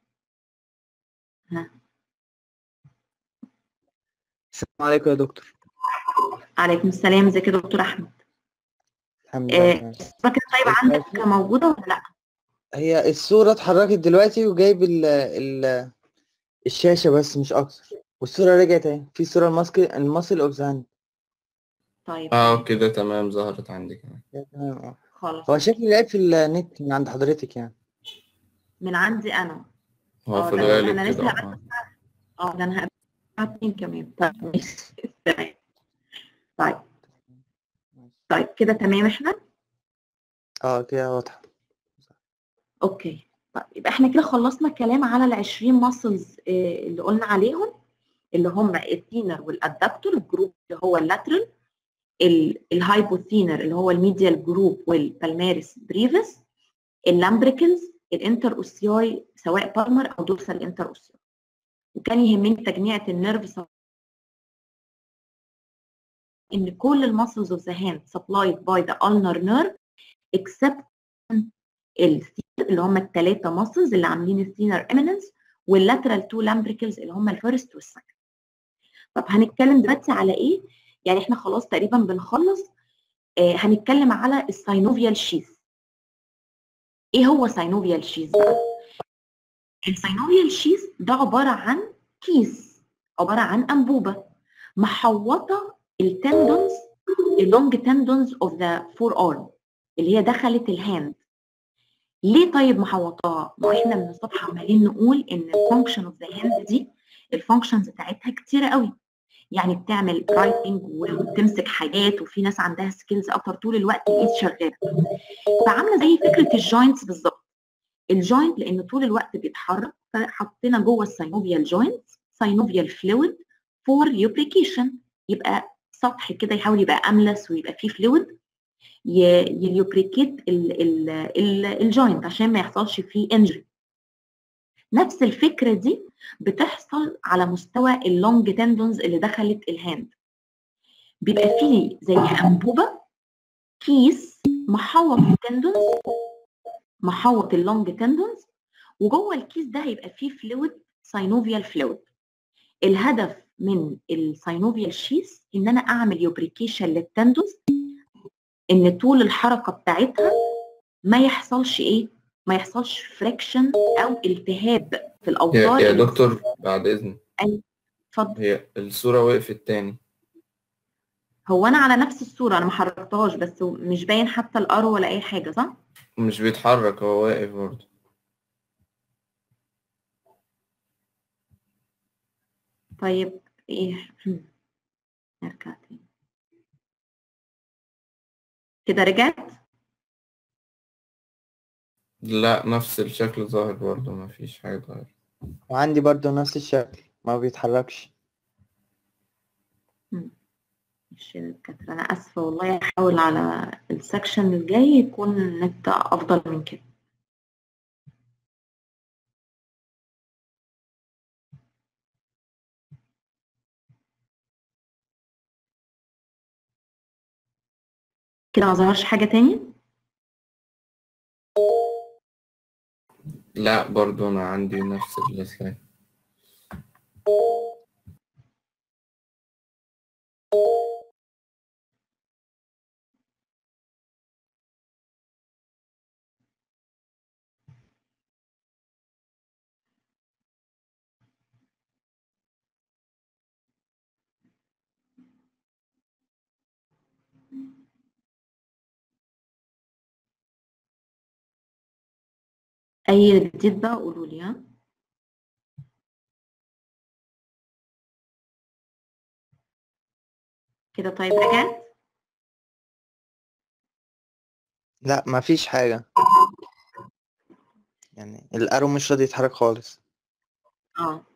السلام عليكم يا دكتور عليكم السلام ازيك يا دكتور أحمد الحمد آه، لله تمام. فاكر طيب عندك موجودة ولا لأ؟ هي الصورة اتحركت دلوقتي وجايب ال ال الشاشة بس مش أكتر والصورة رجعت اهي في صورة الماسك الماسل اوف ذا هاند طيب اه كده تمام ظهرت عندي كمان تمام اه خلاص هو شكلي لعب في النت من عند حضرتك يعني من عندي أنا هو اه في ده الغالب أنا لسه كده هبعت اه اه ده أنا هبعت اتنين كمان طيب ماشي تمام طيب طيب كده تمام احنا؟ اه كده واضحة اوكي طيب يبقى احنا كده خلصنا الكلام على ال 20 ماسلز اللي قلنا عليهم اللي هم الثينر والادابتور الجروب اللي هو اللاترال الهايبوثينر اللي هو الميديال جروب والبالماريس بريفس اللامبريكلز الانتر اوسياي سواء بالمر او دورسال انتر اوسياي وكان يهمني تجميعة النيرف ان كل المسلز اوف ذا هاند supplied by the ulnar nerve except السينر اللي هم الثلاثه ماسلز اللي عاملين السينر eminence واللاترال تو لامبريكلز اللي هم الفيرست والسكند طب هنتكلم دلوقتي على ايه يعني احنا خلاص تقريبا بنخلص آه هنتكلم على الساينوفيال شيز ايه هو ساينوفيال شيز بقى الساينوفيال شيز ده عباره عن كيس عباره عن انبوبه محوطه التندونز اللونج تندونز اوف ذا فور ارم اللي هي دخلت الهاند ليه طيب محوطاها؟ ما احنا من الصبح عمالين نقول ان الفانكشن اوف ذا هاند دي الفانكشنز بتاعتها كتيره قوي يعني بتعمل رايتنج وبتمسك حاجات وفي ناس عندها سكيلز اكتر طول الوقت الايد شغاله فعامله زي فكره الجوينتس بالظبط الجوينت لان طول الوقت بيتحرك فحطينا جوه الساينوفيال جوينت ساينوفيال فلويد فور ليوبريكيشن يبقى سطح كده يحاول يبقى املس ويبقى فيه فلويد يليوبريكيت الجوينت عشان ما يحصلش فيه انجري نفس الفكره دي بتحصل على مستوى اللونج تندونز اللي دخلت الهاند بيبقى فيه زي انبوبه كيس محوط التندونز محوط اللونج تندونز وجوه الكيس ده هيبقى فيه فلويد ساينوفيال فلويد الهدف من الساينوفيال شيس ان انا اعمل يوبريكيشن للتندونز ان طول الحركه بتاعتها ما يحصلش ايه ما يحصلش فريكشن او التهاب في يا, الاوتار يا اللي- دكتور بعد إذنك اتفضل هي الصورة وقفت تاني هو انا على نفس الصوره انا ما حركتهاش بس مش باين حتى الارو ولا اي حاجه صح مش بيتحرك هو واقف برضه طيب ايه نرجع تاني كده رجعت لا نفس الشكل ظاهر برضه مفيش حاجة اتغيرت وعندي برضو نفس الشكل ما بيتحركش مش الدكاترة انا اسفه والله هحاول على السكشن الجاي يكون النت افضل من كده كده ما ظهرش حاجه تاني لا برضه أنا عندي نفس السلايد اي جديد بقى قولوا لي ها كده طيب رجعت لا ما فيش حاجة يعني الارو مش راضي يتحرك خالص اه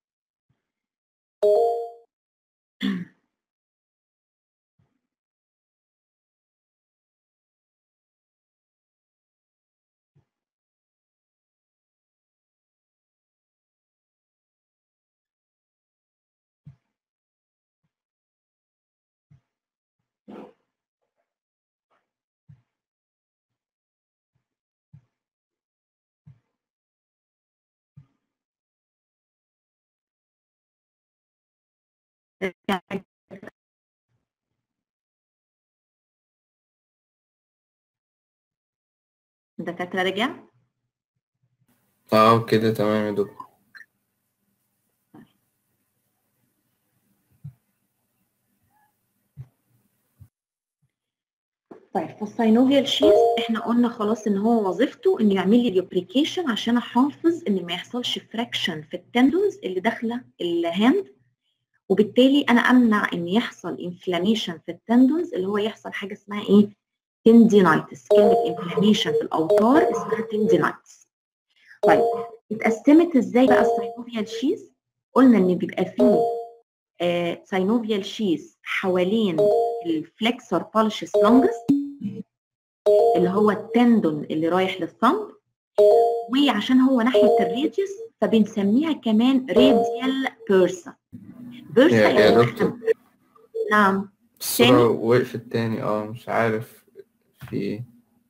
رجعت. الدكاترة رجع اه كده تمام يا دكتور طيب فالساينوفيال شيز احنا قلنا خلاص ان هو وظيفته انه يعمل لي ريبريكيشن عشان احافظ ان ما يحصلش فراكشن في التندونز اللي داخله الهاند وبالتالي انا امنع ان يحصل انفلاميشن في التندونز اللي هو يحصل حاجه اسمها ايه تندينايتس كلمه انفلاميشن في الاوتار اسمها تندينايتس طيب اتقسمت ازاي بقى الساينوفيال شيز قلنا ان بيبقى فيه آه ساينوفيال شيز حوالين الفلكسور بالشس لونجس اللي هو التندون اللي رايح للثumb وعشان هو ناحيه الريديوس فبنسميها كمان راديال بيرسا بيرسا يا, يا يعني دكتور نعم الصورة وقفت تاني اه مش عارف في ايه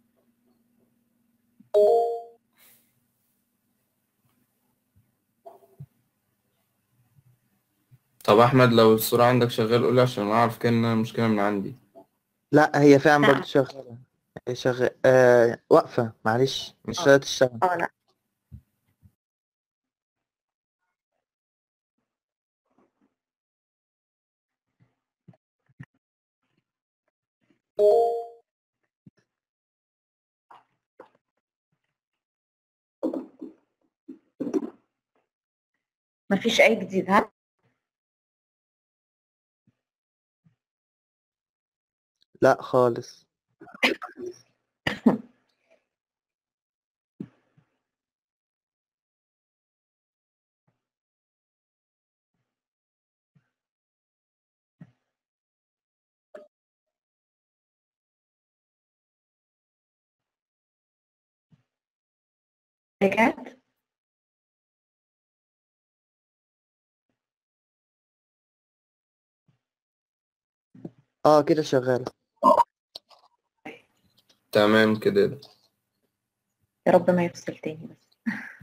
طب احمد لو الصورة عندك شغال قولي عشان اعرف كان المشكلة من عندي لا هي فعلا لا. برضه شغالة هي شغالة آه واقفة معلش مش آه. راضية تشتغل اه لا مفيش اي جديد ها لا خالص رجعت اه كده شغالة تمام كده يا رب ما يفصل تاني بس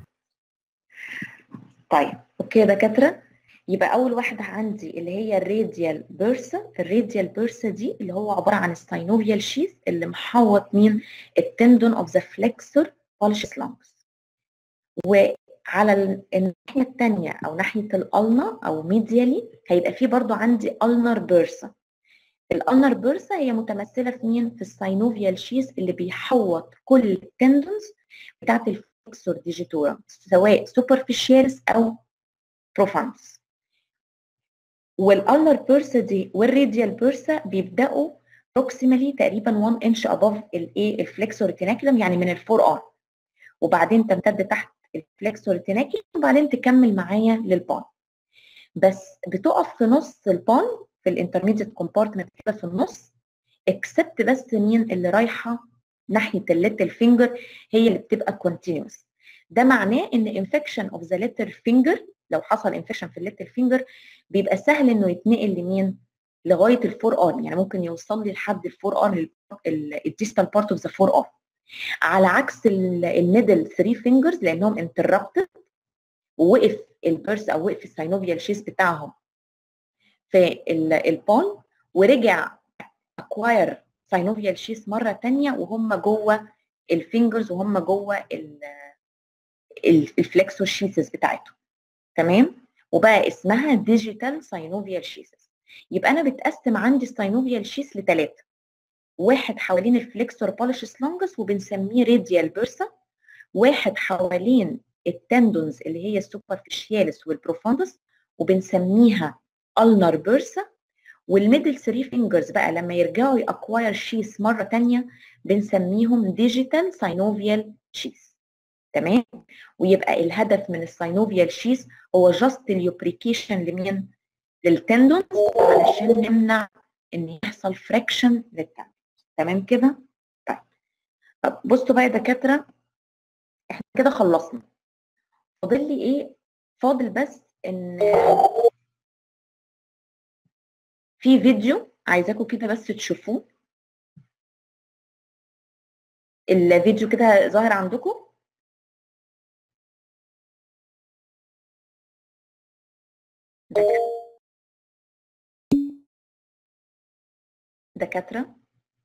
طيب اوكي يا دكاتره يبقى اول واحده عندي اللي هي الراديال بيرسا الراديال بيرسا دي اللي هو عباره عن الساينوفيال شيث اللي محوط مين التندون اوف ذا فليكسور بالشس لانجز وعلى ال- الناحيه الثانيه او ناحيه الالنا او ميديالي هيبقى في برضو عندي النر بيرسا الالنر بيرسا هي متمثله في مين في الساينوفيال شيث اللي بيحوط كل التندونز بتاعت الفليكسور ديجيتورا سواء سوبرفيشيالس او بروفانس والالنر بيرسا دي والراديال بيرسا بيبداوا بروكسيمالي تقريبا 1 انش اباف الايه الفليكسور تيناكلم يعني من الفور ارم وبعدين تمتد تحت الفليكسور تيناكلم وبعدين تكمل معايا للبون بس بتقف في نص البون في الانترميديت كومبارتمنت كده في النص اكسبت بس مين اللي رايحه ناحيه الليتل فينجر هي اللي بتبقى كونتينوس ده معناه ان انفكشن اوف ذا ليتل فينجر لو حصل انفكشن في الليتل فينجر بيبقى سهل انه يتنقل لمين لغايه الفور ارم يعني ممكن يوصل لي لحد الفور ارم الديستال بارت اوف ذا فور ارم على عكس الميدل 3 فينجرز لانهم انتربتد ووقف البيرس او وقف الساينوفيال شيس بتاعهم في البون ورجع اكواير ساينوفيال شيس مره تانية وهم جوه الفينجرز وهم جوه الفلكسور شيسز بتاعتهم تمام وبقى اسمها ديجيتال ساينوفيال شيسز يبقى انا بتقسم عندي الساينوفيال شيس لثلاثه واحد حوالين الفليكسور بوليشس لونجس وبنسميه راديال بيرسا واحد حوالين التندونز اللي هي السوبرفيشيالس والبروفوندس وبنسميها النر بيرسا والميدل 3 فينجرز بقى لما يرجعوا يأكواير شيس مرة تانية بنسميهم ديجيتال ساينوفيال شيس تمام ويبقى الهدف من الساينوفيال شيس هو جاست اليوبريكيشن لمين للتندون علشان نمنع ان يحصل فريكشن للتندون تمام كده طيب طب بصوا بقى يا دكاتره احنا كده خلصنا فاضل لي ايه فاضل بس ان في فيديو عايزاكم كده بس تشوفوه الفيديو كده ظاهر عندكم دكاترة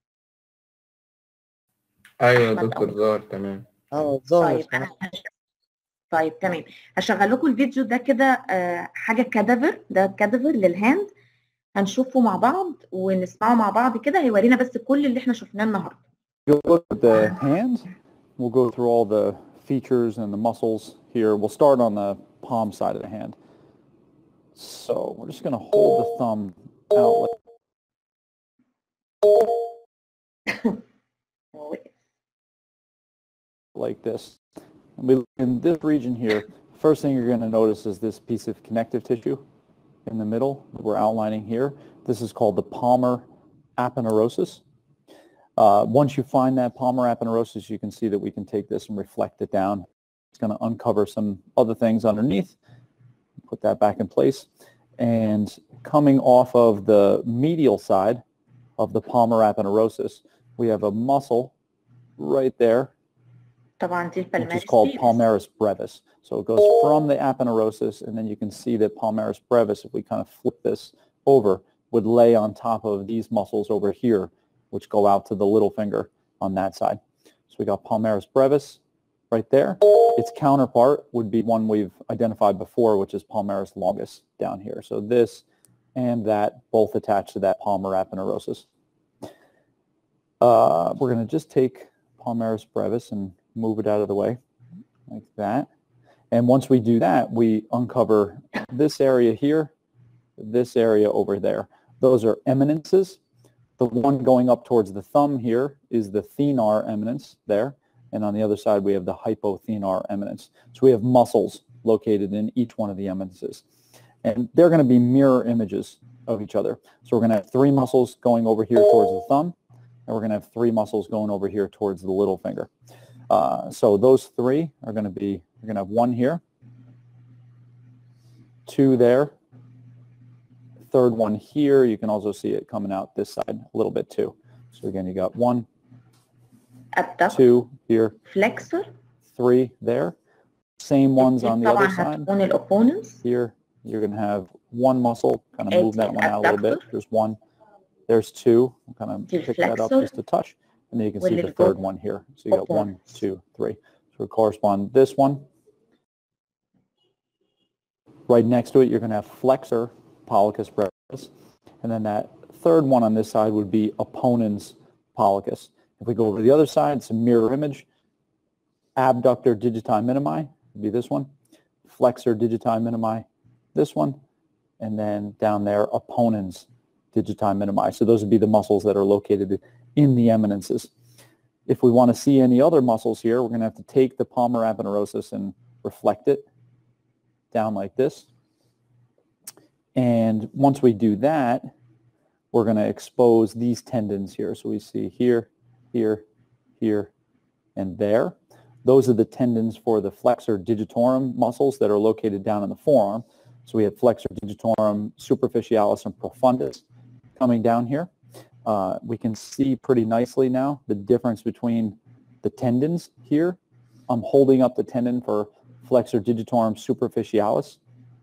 ايوه يا أحمد دكتور أبو. ظاهر تمام اه ظاهر طيب انا هش- طيب تمام هشغل لكم الفيديو ده كده آه، حاجه كادافر ده كادافر للهاند هنشوفه مع بعض ونسمعه مع بعض كده هيورينا بس كل اللي احنا شفناه النهارده You'll look at the hand. We'll go through all the features and the muscles here. We'll start on the palm side of the hand. So we're just going to hold the thumb out like like this. And we, in this region here, first thing you're going to notice is this piece of connective tissue in the middle that we're outlining here. This is called the palmar aponeurosis. Uh, once you find that palmar aponeurosis, you can see that we can take this and reflect it down. It's going to uncover some other things underneath. Put that back in place. And coming off of the medial side, of the palmar aponeurosis, we have a muscle right there, طبعا دي which is البلماريس called بريفس. palmaris brevis. So it goes from the aponeurosis, and then you can see that palmaris brevis, if we kind of flip this over, would lay on top of these muscles over here, which go out to the little finger on that side. So we got palmaris brevis right there. Its counterpart would be one we've identified before, which is palmaris longus down here. So this and that both attached to that palmar aponeurosis. Uh, we're going to just take palmaris brevis and move it out of the way like that. And once we do that, we uncover this area here, this area over there. Those are eminences. The one going up towards the thumb here is the thenar eminence there. And on the other side, we have the hypothenar eminence. So we have muscles located in each one of the eminences. And they're going to be mirror images of each other. So we're going to have three muscles going over here towards the thumb, and we're going to have three muscles going over here towards the little finger. Uh, so those three are going to be, we're going to have one here, two there, third one here. You can also see it coming out this side a little bit too. So again, you got one, abduct two here, flexor three there. Same ones on the other طبعا side. هتكون الاوبوننس Here, you're going to have one muscle, kind of move that one out a little bit. Abductor. There's one. There's two. Kind of The pick that up flexor. just a touch. And then you can see the واللي third فوق one here. So you got one, opponents. two, three. So it correspond this one. Right next to it, you're going to have flexor pollicus brevis. And then that third one on this side would be opponens pollicus. If we go over to the other side, it's a mirror image. Abductor digiti minimi would be this one. Flexor digiti minimi, this one. And then down there, opponens digiti minimi. So those would be the muscles that are located in the eminences. If we want to see any other muscles here, we're going to have to take the palmar aponeurosis and reflect it down like this. And once we do that, we're going to expose these tendons here. So we see here, here, here, and there. Those are the tendons for the flexor digitorum muscles that are located down in the forearm. So we have flexor digitorum superficialis and profundus coming down here. Uh, we can see pretty nicely now the difference between the tendons here. I'm holding up the tendon for flexor digitorum superficialis.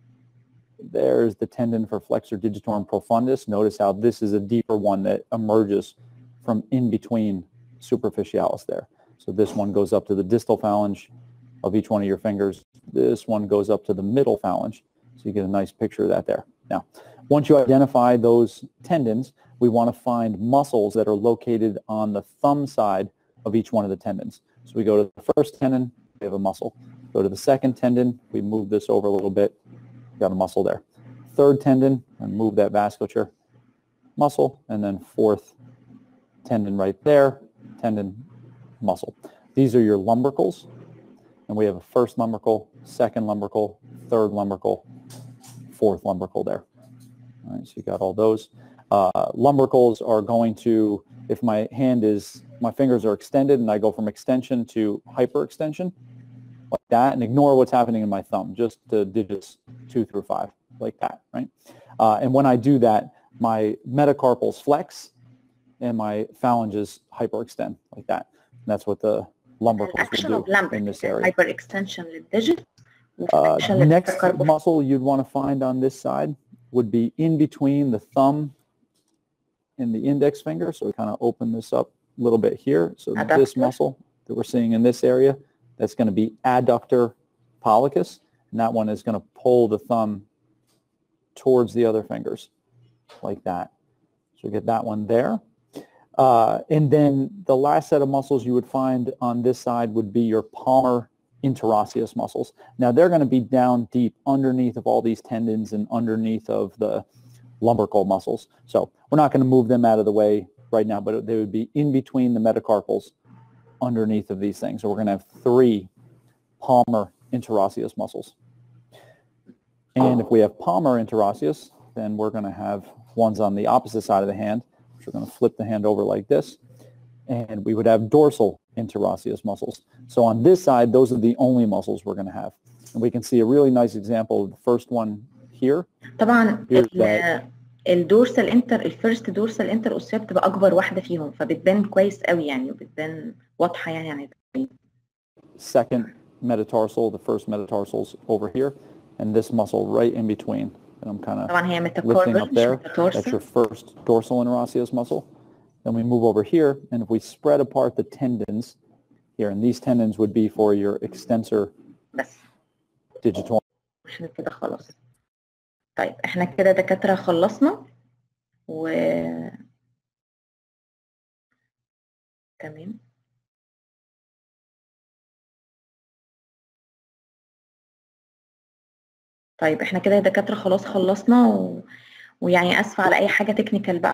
There's the tendon for flexor digitorum profundus. Notice how this is a deeper one that emerges from in between superficialis there. So this one goes up to the distal phalange of each one of your fingers. This one goes up to the middle phalange. So you get a nice picture of that there. Now, once you identify those tendons, we want to find muscles that are located on the thumb side of each one of the tendons. So we go to the first tendon, we have a muscle. Go to the second tendon, we move this over a little bit, got a muscle there. Third tendon, and move that vasculature, muscle, and then fourth tendon right there, tendon, muscle. These are your lumbricals, and we have a first lumbrical, second lumbrical, third lumbrical, fourth lumbrical there. All right, so you got all those. Uh, lumbricals are going to, if my hand is, my fingers are extended and I go from extension to hyperextension, like that, and ignore what's happening in my thumb, just the digits two through five, like that, right? Uh, and when I do that, my metacarpals flex and my phalanges hyperextend, like that. And that's what the lumbricals الاكشن will اوف do لامبريك in this area. هايبر اكستنشن للديجيت Uh, next muscle you'd want to find on this side would be in between the thumb and the index finger. So we kind of open this up a little bit here. So this Adductor. muscle that we're seeing in this area, that's going to be adductor pollicus. And that one is going to pull the thumb towards the other fingers like that. So we get that one there. Uh, and then the last set of muscles you would find on this side would be your palmar interosseous muscles. Now they're going to be down deep underneath of all these tendons and underneath of the lumbrical muscles. So we're not going to move them out of the way right now, but they would be in between the metacarpals underneath of these things. So we're going to have three palmar interosseous muscles. And if we have palmar interosseous, then we're going to have ones on the opposite side of the hand. which We're going to flip the hand over like this. And we would have dorsal interosseous muscles. So on this side, those are the only muscles we're going to have. And we can see a really nice example of the first one here. طبعا Here's ال- الدورسال انتر الفيرست دورسال انتر اوسيا بتبقى اكبر واحده فيهم فبتبان كويس قوي يعني وبتبان واضحه يعني يعني Second metatarsal, the first metatarsals over here, and this muscle right in between. And I'm kind of طبعا هي lifting ميتاكاربال up مش there. That's your ميتاتورسال first dorsal interosseous muscle. Then we move over here, and if we spread apart the tendons here, and these tendons would be for your extensor بس digital احنا كده خلاص طيب احنا كده دكاترة خلصنا و تمام طيب احنا كده يا دكاترة خلاص خلصنا و... ويعني اسفة على اي حاجة تكنيكال بقى